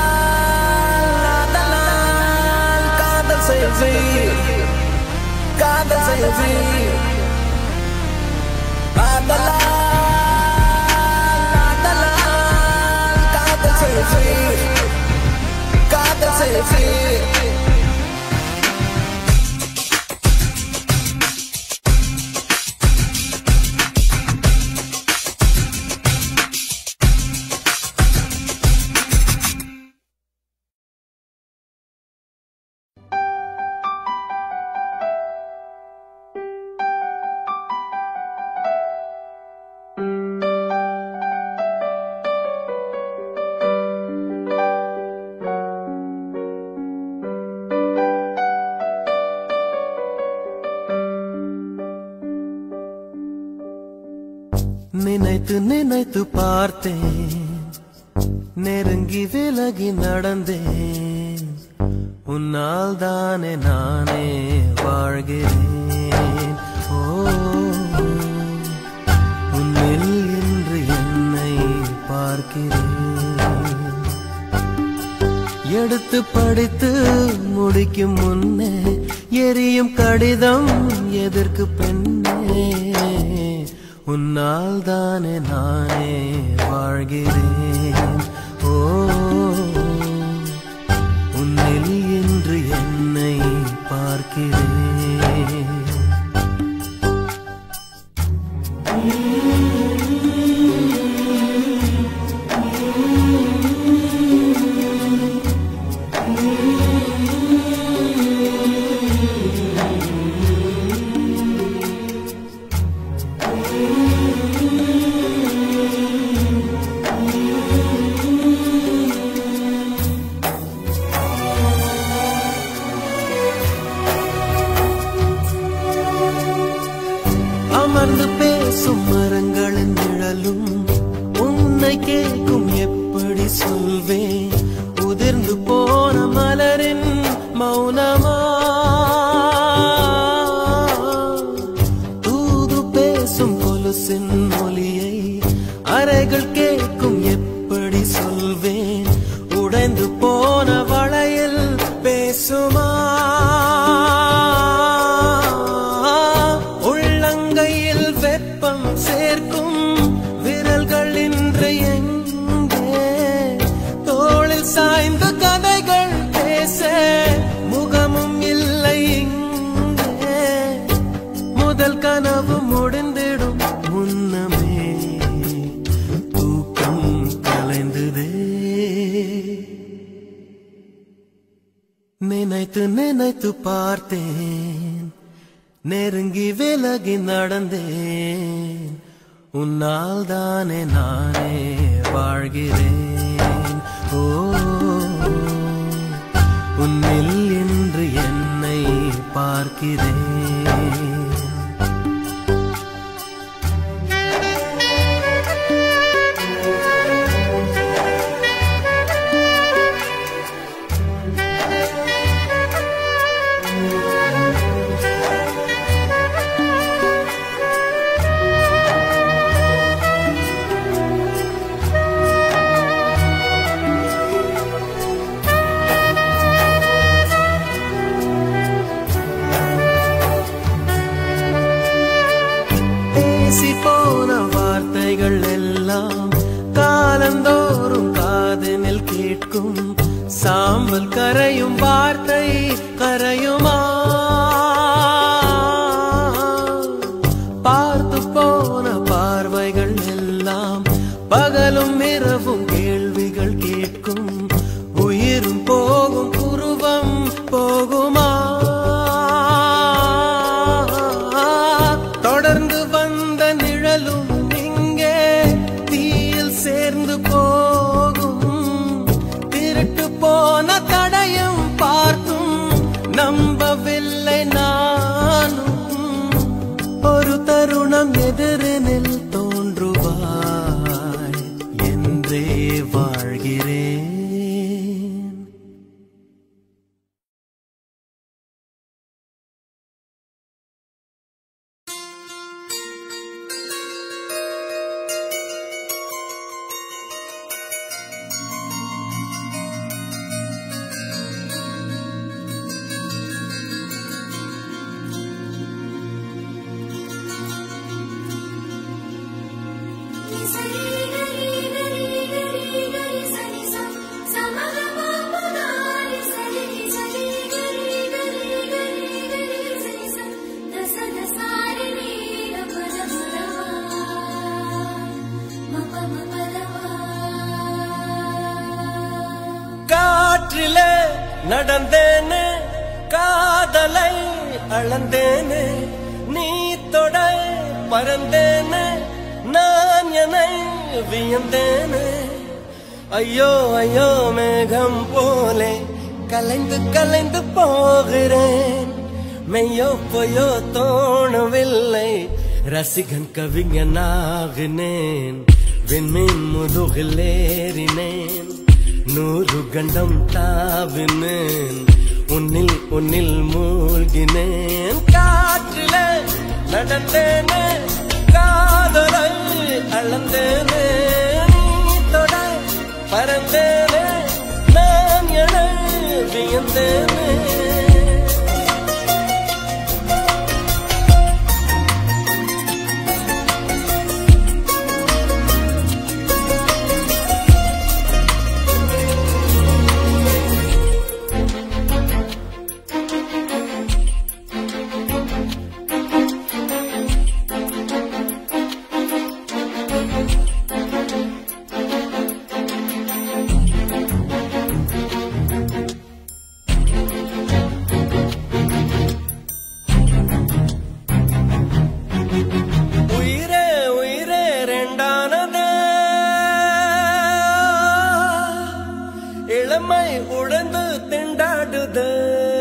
ஆதலால் காதல் செய்வி காதல் செய்வி ஆதலால் ஆதலால் காதல் செய்வி காதல் செய்வி நினைத்து நினைத்து பார்த்தேன் நெருங்கி விலகி நடந்தேன் உன்னால் தானே நானே வாழ்கிறேன் ஓ உன்னில் இன்று என்னை பார்க்கிறேன் எடுத்து படித்து முடிக்கும் முன்னே எரியும் கடிதம் எதற்கு பெண்ணே உன்னால் தானே நானே வாழ்கிறேன் ஓ உன்னில் இன்று என்னை பார்க்கிறேன் அமர்ந்து பேசும் மரங்களின் நிழலும் உன்னை கேட்கும் எப்படி சொல்வேன் உதிர்ந்து போன மலரின் மௌனமா தூது பேசும் கொலுசின் மொழியை அறைகள் கேட்கும் எப்படி சொல்வேன் உடைந்து போன வளையல் பேசுமா உள்ளங்கையில் வெப்பம் சேர்க்கும் விரல்கள் இன்று எங்கே தோளில் சாய்ந்து கதைகள் பேச முகமும் இல்லை இங்கே முதல் கனவு முடிந்திடும் முன்னமே தூக்கம் கலைந்ததே நினைத்து நினைத்து பார்த்தேன் நெருங்கி விலகி நடந்தேன் உன்னால் தானே நானே வாழ்கிறேன் ஓ உன்னில் என்று என்னை பார்க்கிறேன் பேசி போன வார்த்தைகள் எல்லாம் காலந்தோறும் காதனில் கேட்கும் சாம்பல் கரையும் வார்த்தை கரையுமா பார்த்து போன பார்வைகள் எல்லாம் பகலும் இரவும் கேள்விகள் கேட்கும் உயிரும் போகும் உருவம் போகுமா தொடர்ந்து வந்த நிழலும் இங்கே தீயில் சேர்ந்து போகும் திருட்டு போன தடயம் பார்த்தும் நம்பவில்லை நானும் ஒரு தருணம் எதிரினில் தோன்றுவாய் என்றே வாழ்கிறேன் காற்றிலே நடந்தேனே காதலை அளந்தேனே நீ தொட பறந்தேனே நான் என்னை வியந்தேனே ஐயோ ஐயோ மேகம் போலே கலைந்து கலைந்து போகிறேன் மெய்யோ பொய்யோ தோணவில்லை ரசிகன் கவிஞனாகினேன் விண்மீன் முதுகில் ஏறினேன் நூறு கண்டம் தாவினேன் உன்னில் உன்னில் மூழ்கினேன் காற்றிலே நடந்தேனே காதலை அளந்தேனே நீ தொட பறந்தேனே நான் என வியந்தேனே உயிரே உயிரே ரெண்டானதே இளமை உழந்து திண்டாடுது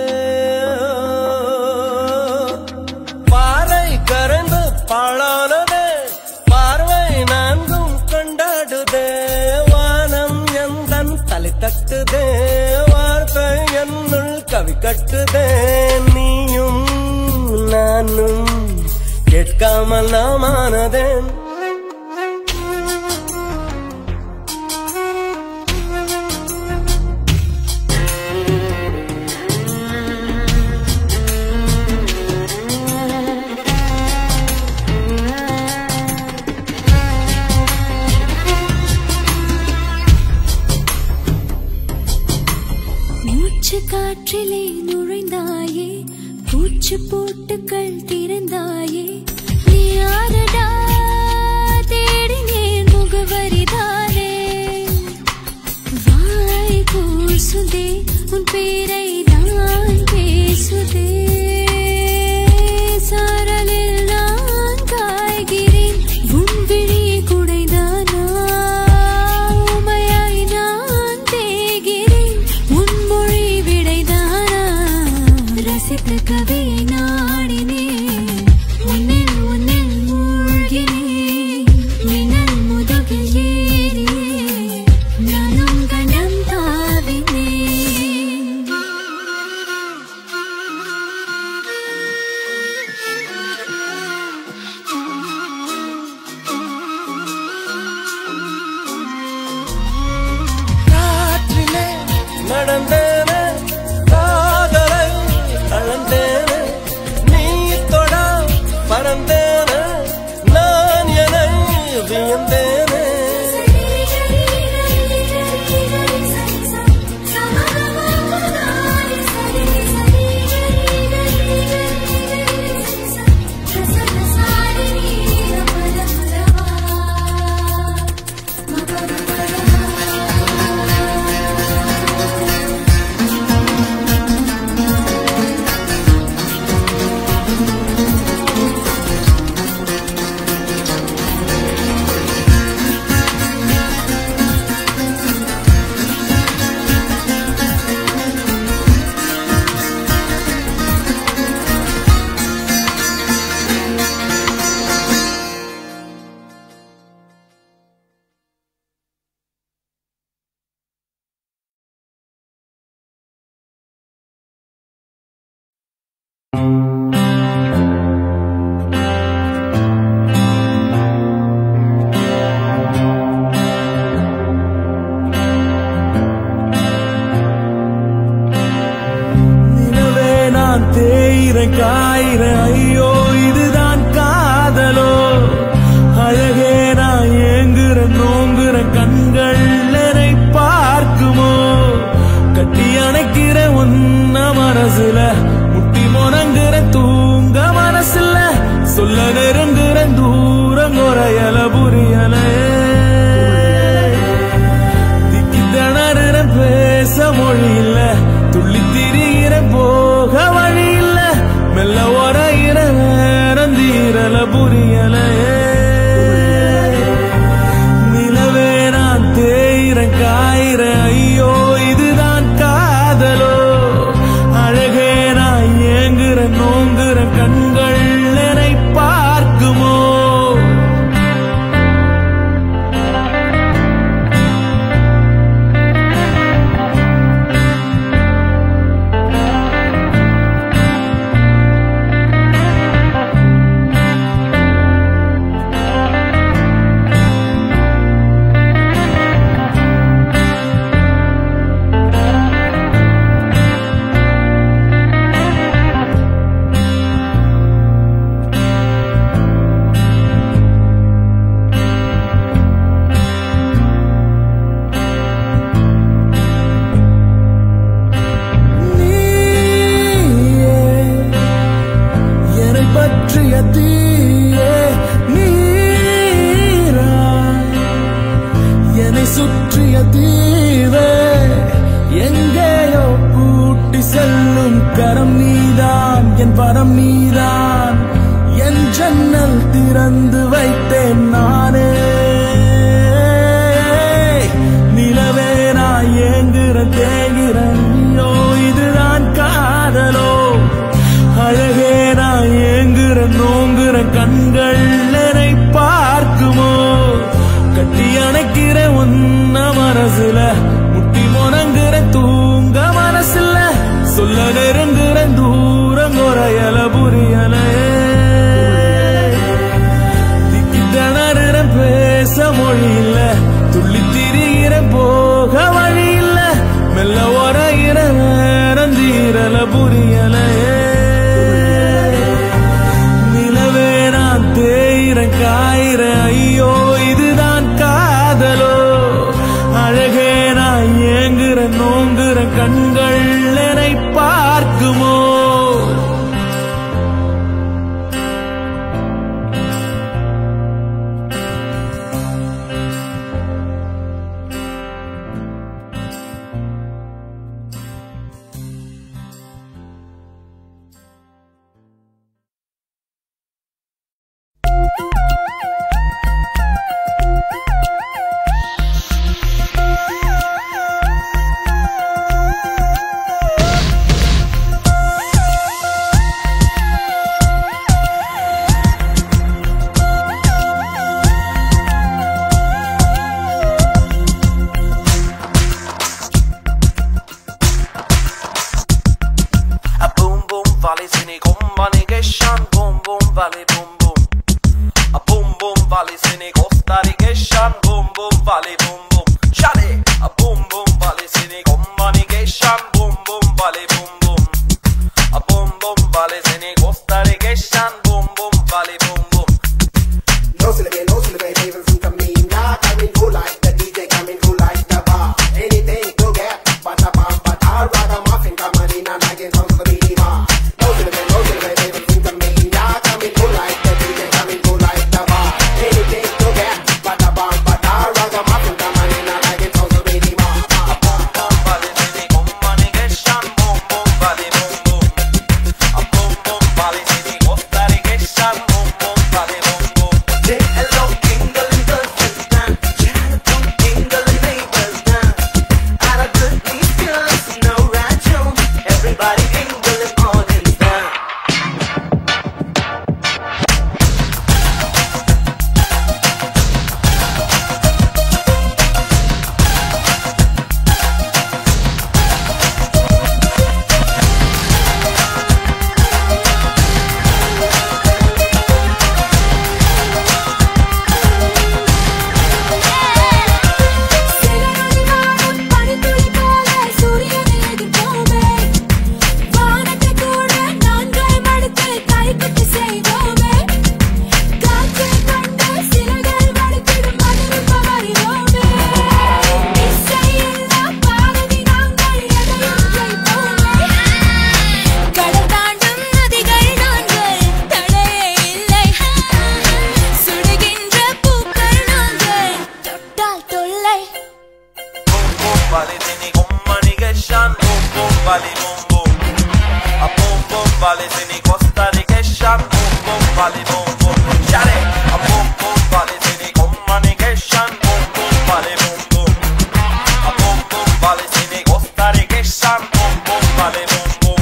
பாறை கரைந்து பாழானது பார்வை நான்கும் கொண்டாடுதே வானம் எந்தன் தலை தட்டுதே வார்த்தை என்னுள் கவி கட்டுதே நீயும் நானும் கேட்காமல் நாமானதேன் மூச்சு காற்றிலே நுழைந்தாயே பூச்சு போட்டுக்கள் திறந்தாயே நீ யாரடா தேடினேன் முகவரிதானே வாய் கூசுதே உன் பேரை நான் பேசுதே சாரலில் நான் காய்கிறேன் உன் விழி குடைதானா உமையாய் நான் தேய்கிறேன் உன் மொழி விடைதானா நான் தேயிறேன் காயிறேன் ஐயோ இதுதான் காதலோ அழகே நான் ஏங்குறேன் நோங்குறேன் கண்கள் என்னை பார்க்குமோ கட்டி அணைக்கிற ஒன்ன மனசுல முட்டி முணங்குற தூங்க மனசுல சொல்ல நெருங்குற தூரம் குறையல புரியல திக்கி திணறுற பேச மொழி இல்ல துள்ளி திரிகிற போக வழி இல்ல மெல்ல உரையிற நேரம் தீரல புரியல நிலவே நான் தேயிறேன் காயிறேன் ஐயோ இதுதான் காதலோ அழகே நான் ஏங்குற நோங்குற கண்கள் என்னை பார்க்குமோ நீயே என்னை பற்றிய தீயே நீராய் என்னை சுற்றிய தீவே எங்கேயோ கூட்டி செல்லும் கரம் நீதான் என் பரம் நீதான் என் ஜன்னல் திறந்து வைத்தேன் நானே நிலவே நான் ஏங்குற தேகிறேன் ஐயோ இதுதான் காதலோ அழகே நான் ஏங்குற நோங்குற கண்கள் என்னை பார்க்குமோ கட்டி அணைக்கிற ஒன்ன மனசுல முட்டி முணங்குற தூங்க மனசுல சொல்ல நெருங்குற தூரம் குறையல புரியல திக்கி திணறுற பேச மொழி இல்ல துள்ளி திரிகிற போக வழி இல்ல மெல்ல உரையிற நேரம் தீரல புரியல நிலவே நான் தேயிறேன் காயிறேன் ஐயோ இதுதான் காதலோ அழகே நான் ஏங்குற நோங்குற கண்கள் என்னை பார்க்குமோ A boom boom valley sini komma niggeshan boom boom valley boom boom. A boom boom valley sini costa niggeshan boom boom valley boom boom. Shali a boom boom valley sini komma niggeshan boom boom valley boom boom. A boom boom valley sini costa niggeshan boom boom valley boom boom. No syllable, no syllable, even from Camina. Coming cool like the DJ, coming cool like the bar. Anything to get, but a bump, but a ragamuffin, coming in and again, sounds of the minima. No syllable, no syllable, even from Camina. Coming cool like the DJ, coming cool like the bar. Anything to get, but a bump, but a ragamuffin, coming in and again, sounds of the minima. A boom boom valley sini komma niggeshan boom boom valley boom boom. A boom boom valley sini costa niggeshan boom boom valley boom boom. Say hello, Kingle and Girls down. Chinatown, Kingle and neighbors down. Out of good these girls, no right Everybody Kingle and all valley sini Costa Rication boom boom valley boom boom Shut it a boom boom valley sini communication boom boom valley boom boom a boom boom valley sini Costa Rication boom boom valley boom boom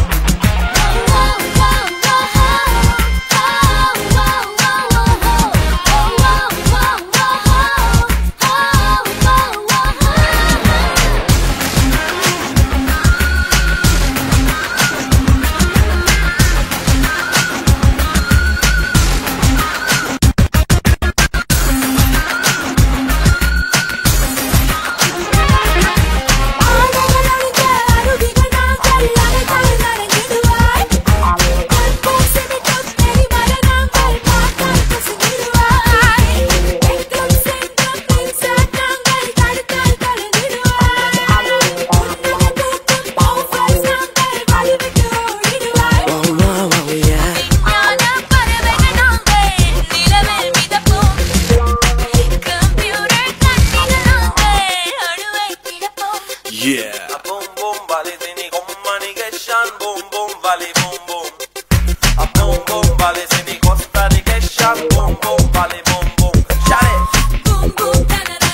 Yeah. A boom boom valley sini communication boom boom valley boom boom a boom boom valley sini Costa Rication boom boom valley boom boom Shut it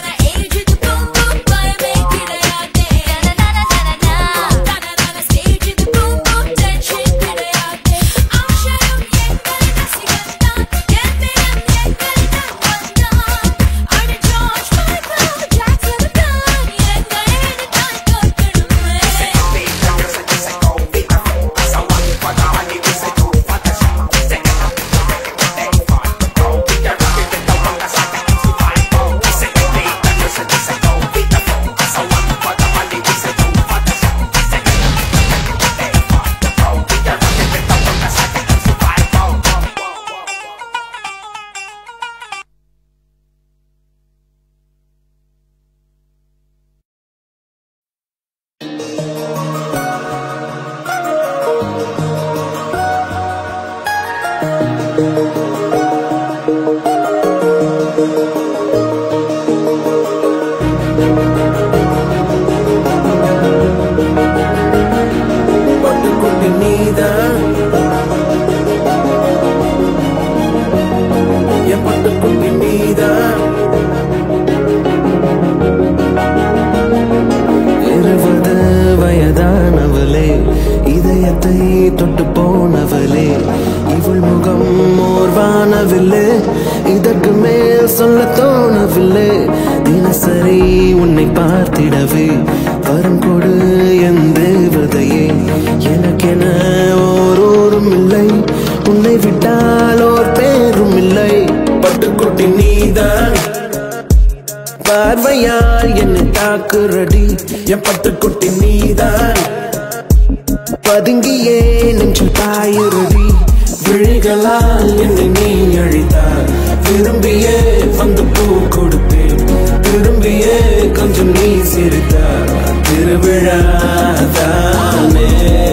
பட்டுக்குட்டி நீதான் என் பட்டுக்குட்டி நீதான் இருபது வயதானவளே இதயத்தை தொட்டு போனவளே இவள் முகம் ஓர்வானவில்லை இதற்கு மேல் சொல்ல தோணவில்லை தினசரி உன்னை பார்த்திடவே வரம் கொடு என் தேவதையே எனக்கென ஓரோரும் இல்லை உன்னை விட்டால் ஓர் பேரும் இல்லை பட்டுக்குட்டி நீதான் பார்வையால் என்னை தாக்குறடி என் பட்டுக்குட்டி நீதான் பதுங்கியே நெஞ்சில் பாயுறடி விழிகளால் என்னை நீ அழித்தார் விரும்பியே வந்து பூ கொடுப்பேன் திரும்பியே கொஞ்சம் நீ சிரித்தார் திருவிழாதானே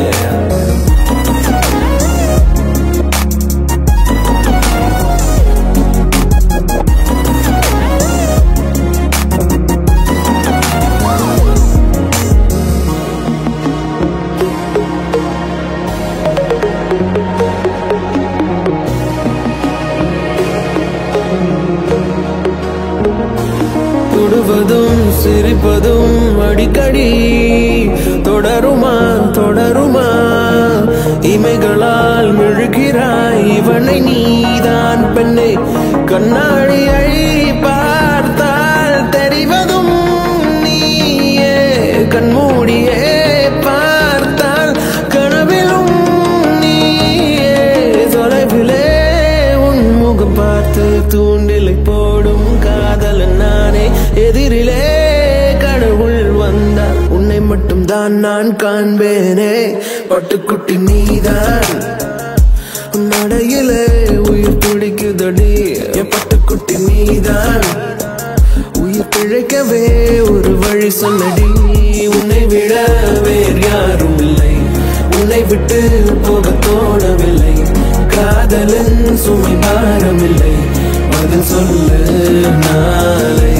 தொடுவதும் சிரிப்பதும் அடிக்கடி தொடருமா தொடருமா இமைகளால் மிழுகிறாய் இவனை நீதான் பெண்ணே கண்ணாடியை பார்த்தால் தெரிவதும் நீயே கண்மூடியே பார்த்தால் கனவிலும் நீயே தொலைவிலே உன் முகம் பார்த்து தூண்டிலை போடும் காதலன் நானே எதிரிலே கடவுள் வந்தால் உன்னை மட்டும் தான் நான் காண்பேனே பட்டுக்குட்டி நீதான் உன் நடையிலே உயிர் துடிக்குதடி என் பட்டுக்குட்டி நீதான் உயிர் பிழைக்கவே ஒரு வழி சொல்லடி உன்னை விட வேறு யாரும் இல்லை உன்னை விட்டு போக தோணவில்லை காதலின் சுமை பாரமில்லை பதில் சொல்லு நாளை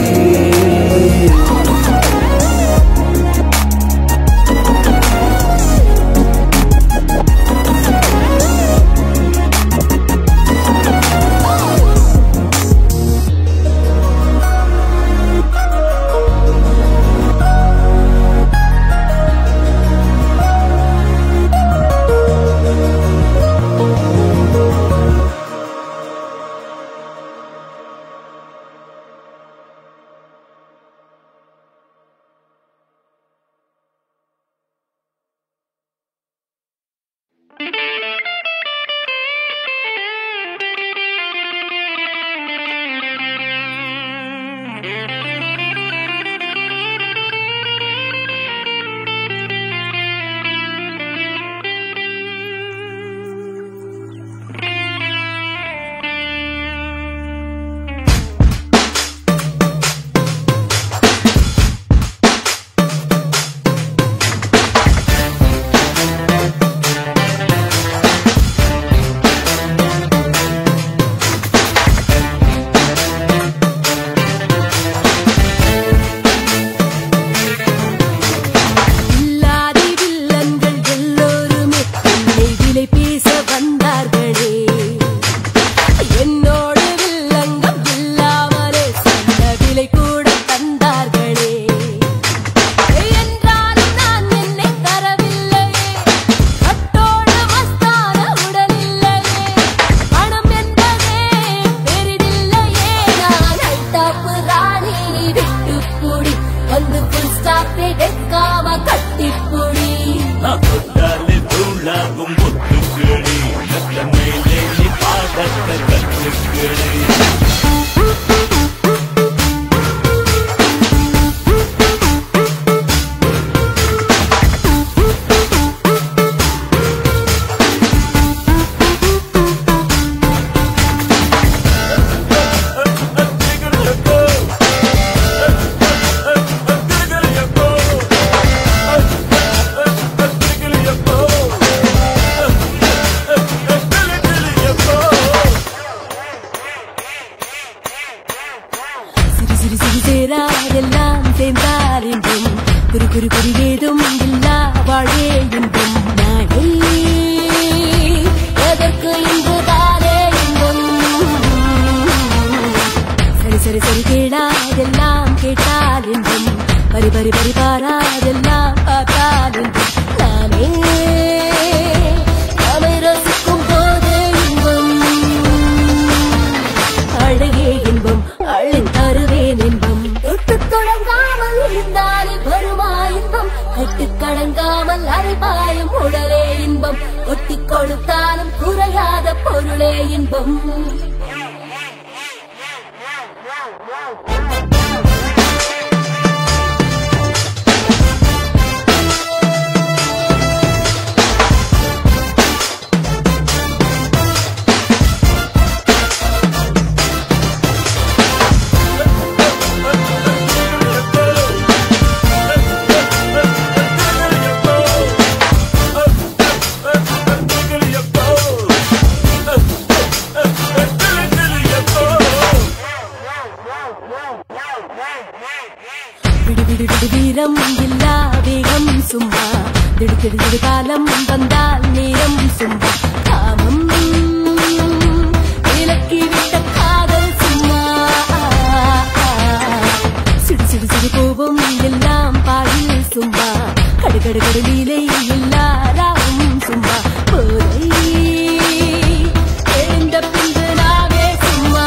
ஆ இல்லாதி வில்லன்கள் எல்லோருமே என்னை விலை பேச வந்தார்களே என்னோடு வில்லங்கம் இல்லாமலே சொன்ன விலை கூட தந்தார்களே என்றாலும் நான் என்னை தரவில்லையே கட்டோடு மஸ்தான உடல் இல்லையே பணம் என்பதே பெரிதில்லையே நான் ஐட்டாப்பு ராணி நீ விட்டு கூடி வந்து புல் ஸ்டாப்பை வைக்காம கட்டிப்புடி நான் தொட்டாலே தூளாகும் முத்துக்கிளி மெத்த மேலே நீ பாடத்தை கற்றுக்கிளி சிறு சிறு சிறு சேராதெல்லாம் சேர்ந்தால் இன்பம் குறி குறி குறி ஏதும் இல்லா வாழே இன்பம் நானே எதற்கு இன்புதானே இன்பம் சரி சரி சரி கேளாதெல்லாம் கேட்டால் இன்பம் பரி பரி பரி பாராதெல்லாம் பார்த்தால் இன்பம் நானே நாமை ரசிக்கும் போது இன்பம் அழகே இன்பம் அழின் தருவேன் இன்பம் தொட்டு தொடங்காமல் இருந்தாலே வருமா இன்பம் கட்டு கடங்காமல் அரைபாயும் உடலே இன்பம் ஒட்டி கொடுத்தாலும் குறையாத பொருளே இன்பம் விடு விடு விடு வீரம் இல்லா வேகம் சும்மா திடு திடு திடு காலம் வந்தால் நேரம் சும்மா காமம் விலக்கி விட்ட காதல் சும்மா சிடு சிடு சிடு கோபம் எல்லாம் பாயில் சும்மா கடு கடு கடு லீலை எல்லாராவும் சும்மா போதை எழுந்த பின்பு நாவே சும்மா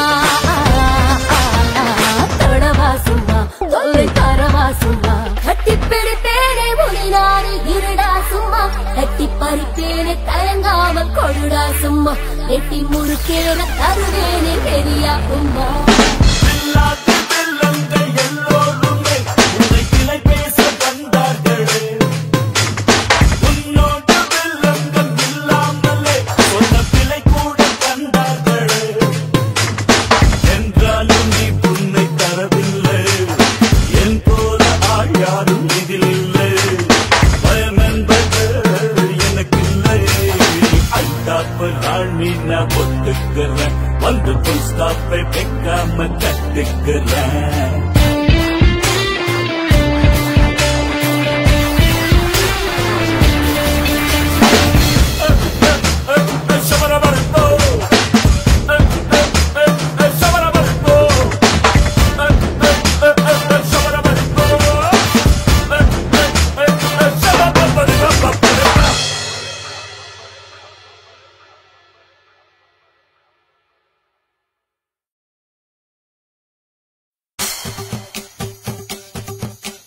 தொடவா சும்மா தொல்லை தரவா சும்மா கட்டி பிடிப்பேனே முனிநாடு இருடா சும்மா கட்டி பறிப்பேனே தயங்காமல் கொடுடா சும்மா எட்டி முறுக்கேன தருவேனே பெரியா உம்மா இல்லாத வெள்ளங்கள் எல்லோருமே உன்னை கிளை பேச வந்தார்களே உன்னோடு வெள்ளங்கள் இல்லாமலே சொன்ன பிழை கூட கண்டார்களே என்றாலும் நீ புன்னை தரவில்லை என் போல ஆள் யாரும் இதில் இல்லை பயம் என்பது எனக்கில்லை ஐட்டாப்பு ராணி நான் ஒத்துக்கிறேன் வந்து புல் ஸ்டாப்பை வைக்காம கட்டுக்கிறேன்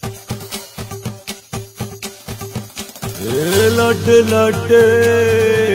லட்டு லட்டு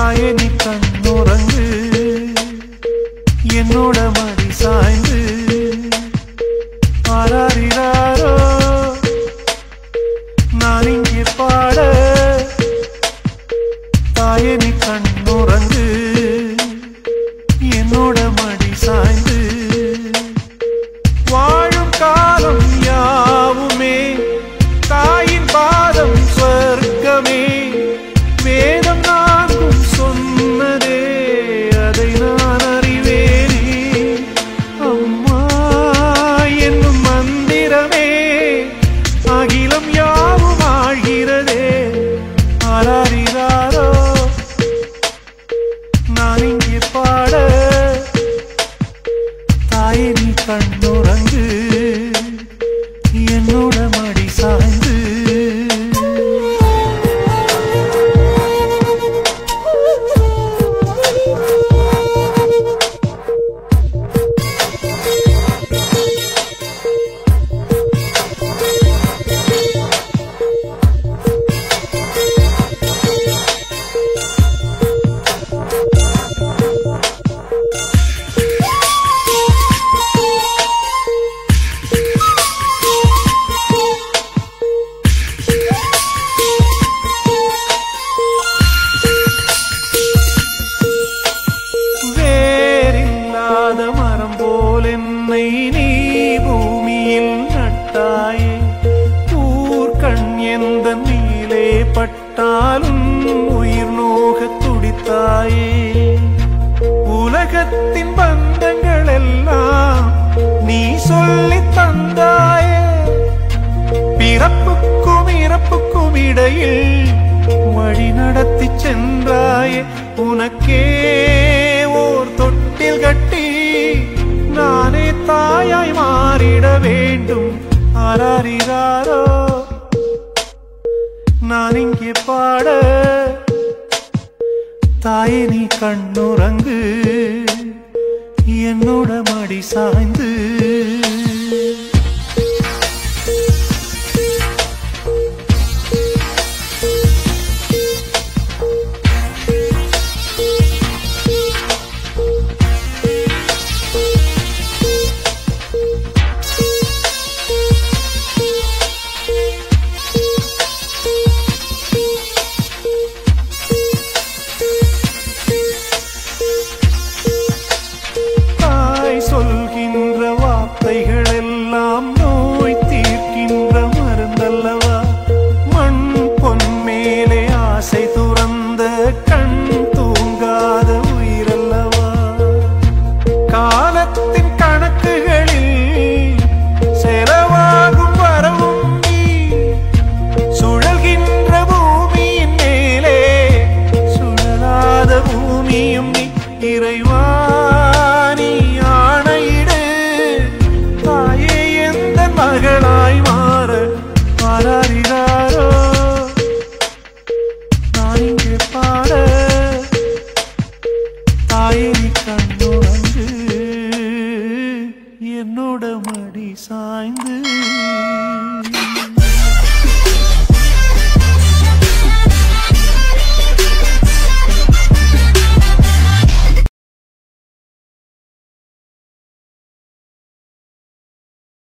தாயே நீ கண்ணுறங்கு என்னோட மடி சாய்ந்து ஆராரிராரோ நான் இங்கே பாட தாயே நீ கண்ணுறங்கு என்னோட மடி சாய்ந்து வாழும் காலம் யாவுமே தாயின் பாதம் சொர்க்கமே வேதம் நான்கும் சொன்னதே அதை நான் அறிவேனே அம்மா என்னும் மந்திரமே அகிலம் யாவும் ஆழ்கிறதே ஆராரிராரோ நான் இங்கே பாட தாயே நீ கண்ணுறங்கு என்னோட மடி சாய்ந்து வேறில்லாத மரம் போல் என்னை நீ பூமியில் நட்டாயே ஊர்கண் எந்த நீலே பட்டாலும் உயிர் நோகத் துடித்தாயே உலகத்தின் பந்தங்கள் எல்லாம் நீ சொல்லித் தந்தாயே பிறப்புக்கும் இறப்புக்கும் இடையில் வழி நடத்தி சென்றாயே உனக்கே ஓர் தொட்டில் கட்டி நானே தாயாய் மாறிட வேண்டும் ஆராரிராரோ நான் இங்கே பாட தாயே நீ கண்ணுறங்கு என்னோட மடி சாய்ந்து தாய் சொல்கின்ற வார்த்தைகள் எல்லாம் நோய் தீர்க்கின்ற மருந்தல்லவா மண் பொன் மேலே ஆசை துறந்த கண் தூங்காத உயிரல்லவா காலத்தின் கணக்குகளில் செலவாகும் வரவும் நீ சுழல்கின்ற பூமியின் மேலே சுழலாத பூமியும் நீ இறைவா நீ ஆணையிடு தாயே எந்த மகளாய் மாற மாறாரிறாரோ நான் இங்கே பாட தாயே நீ கண்ணுறங்கு என்னோட மடி சாய்ந்து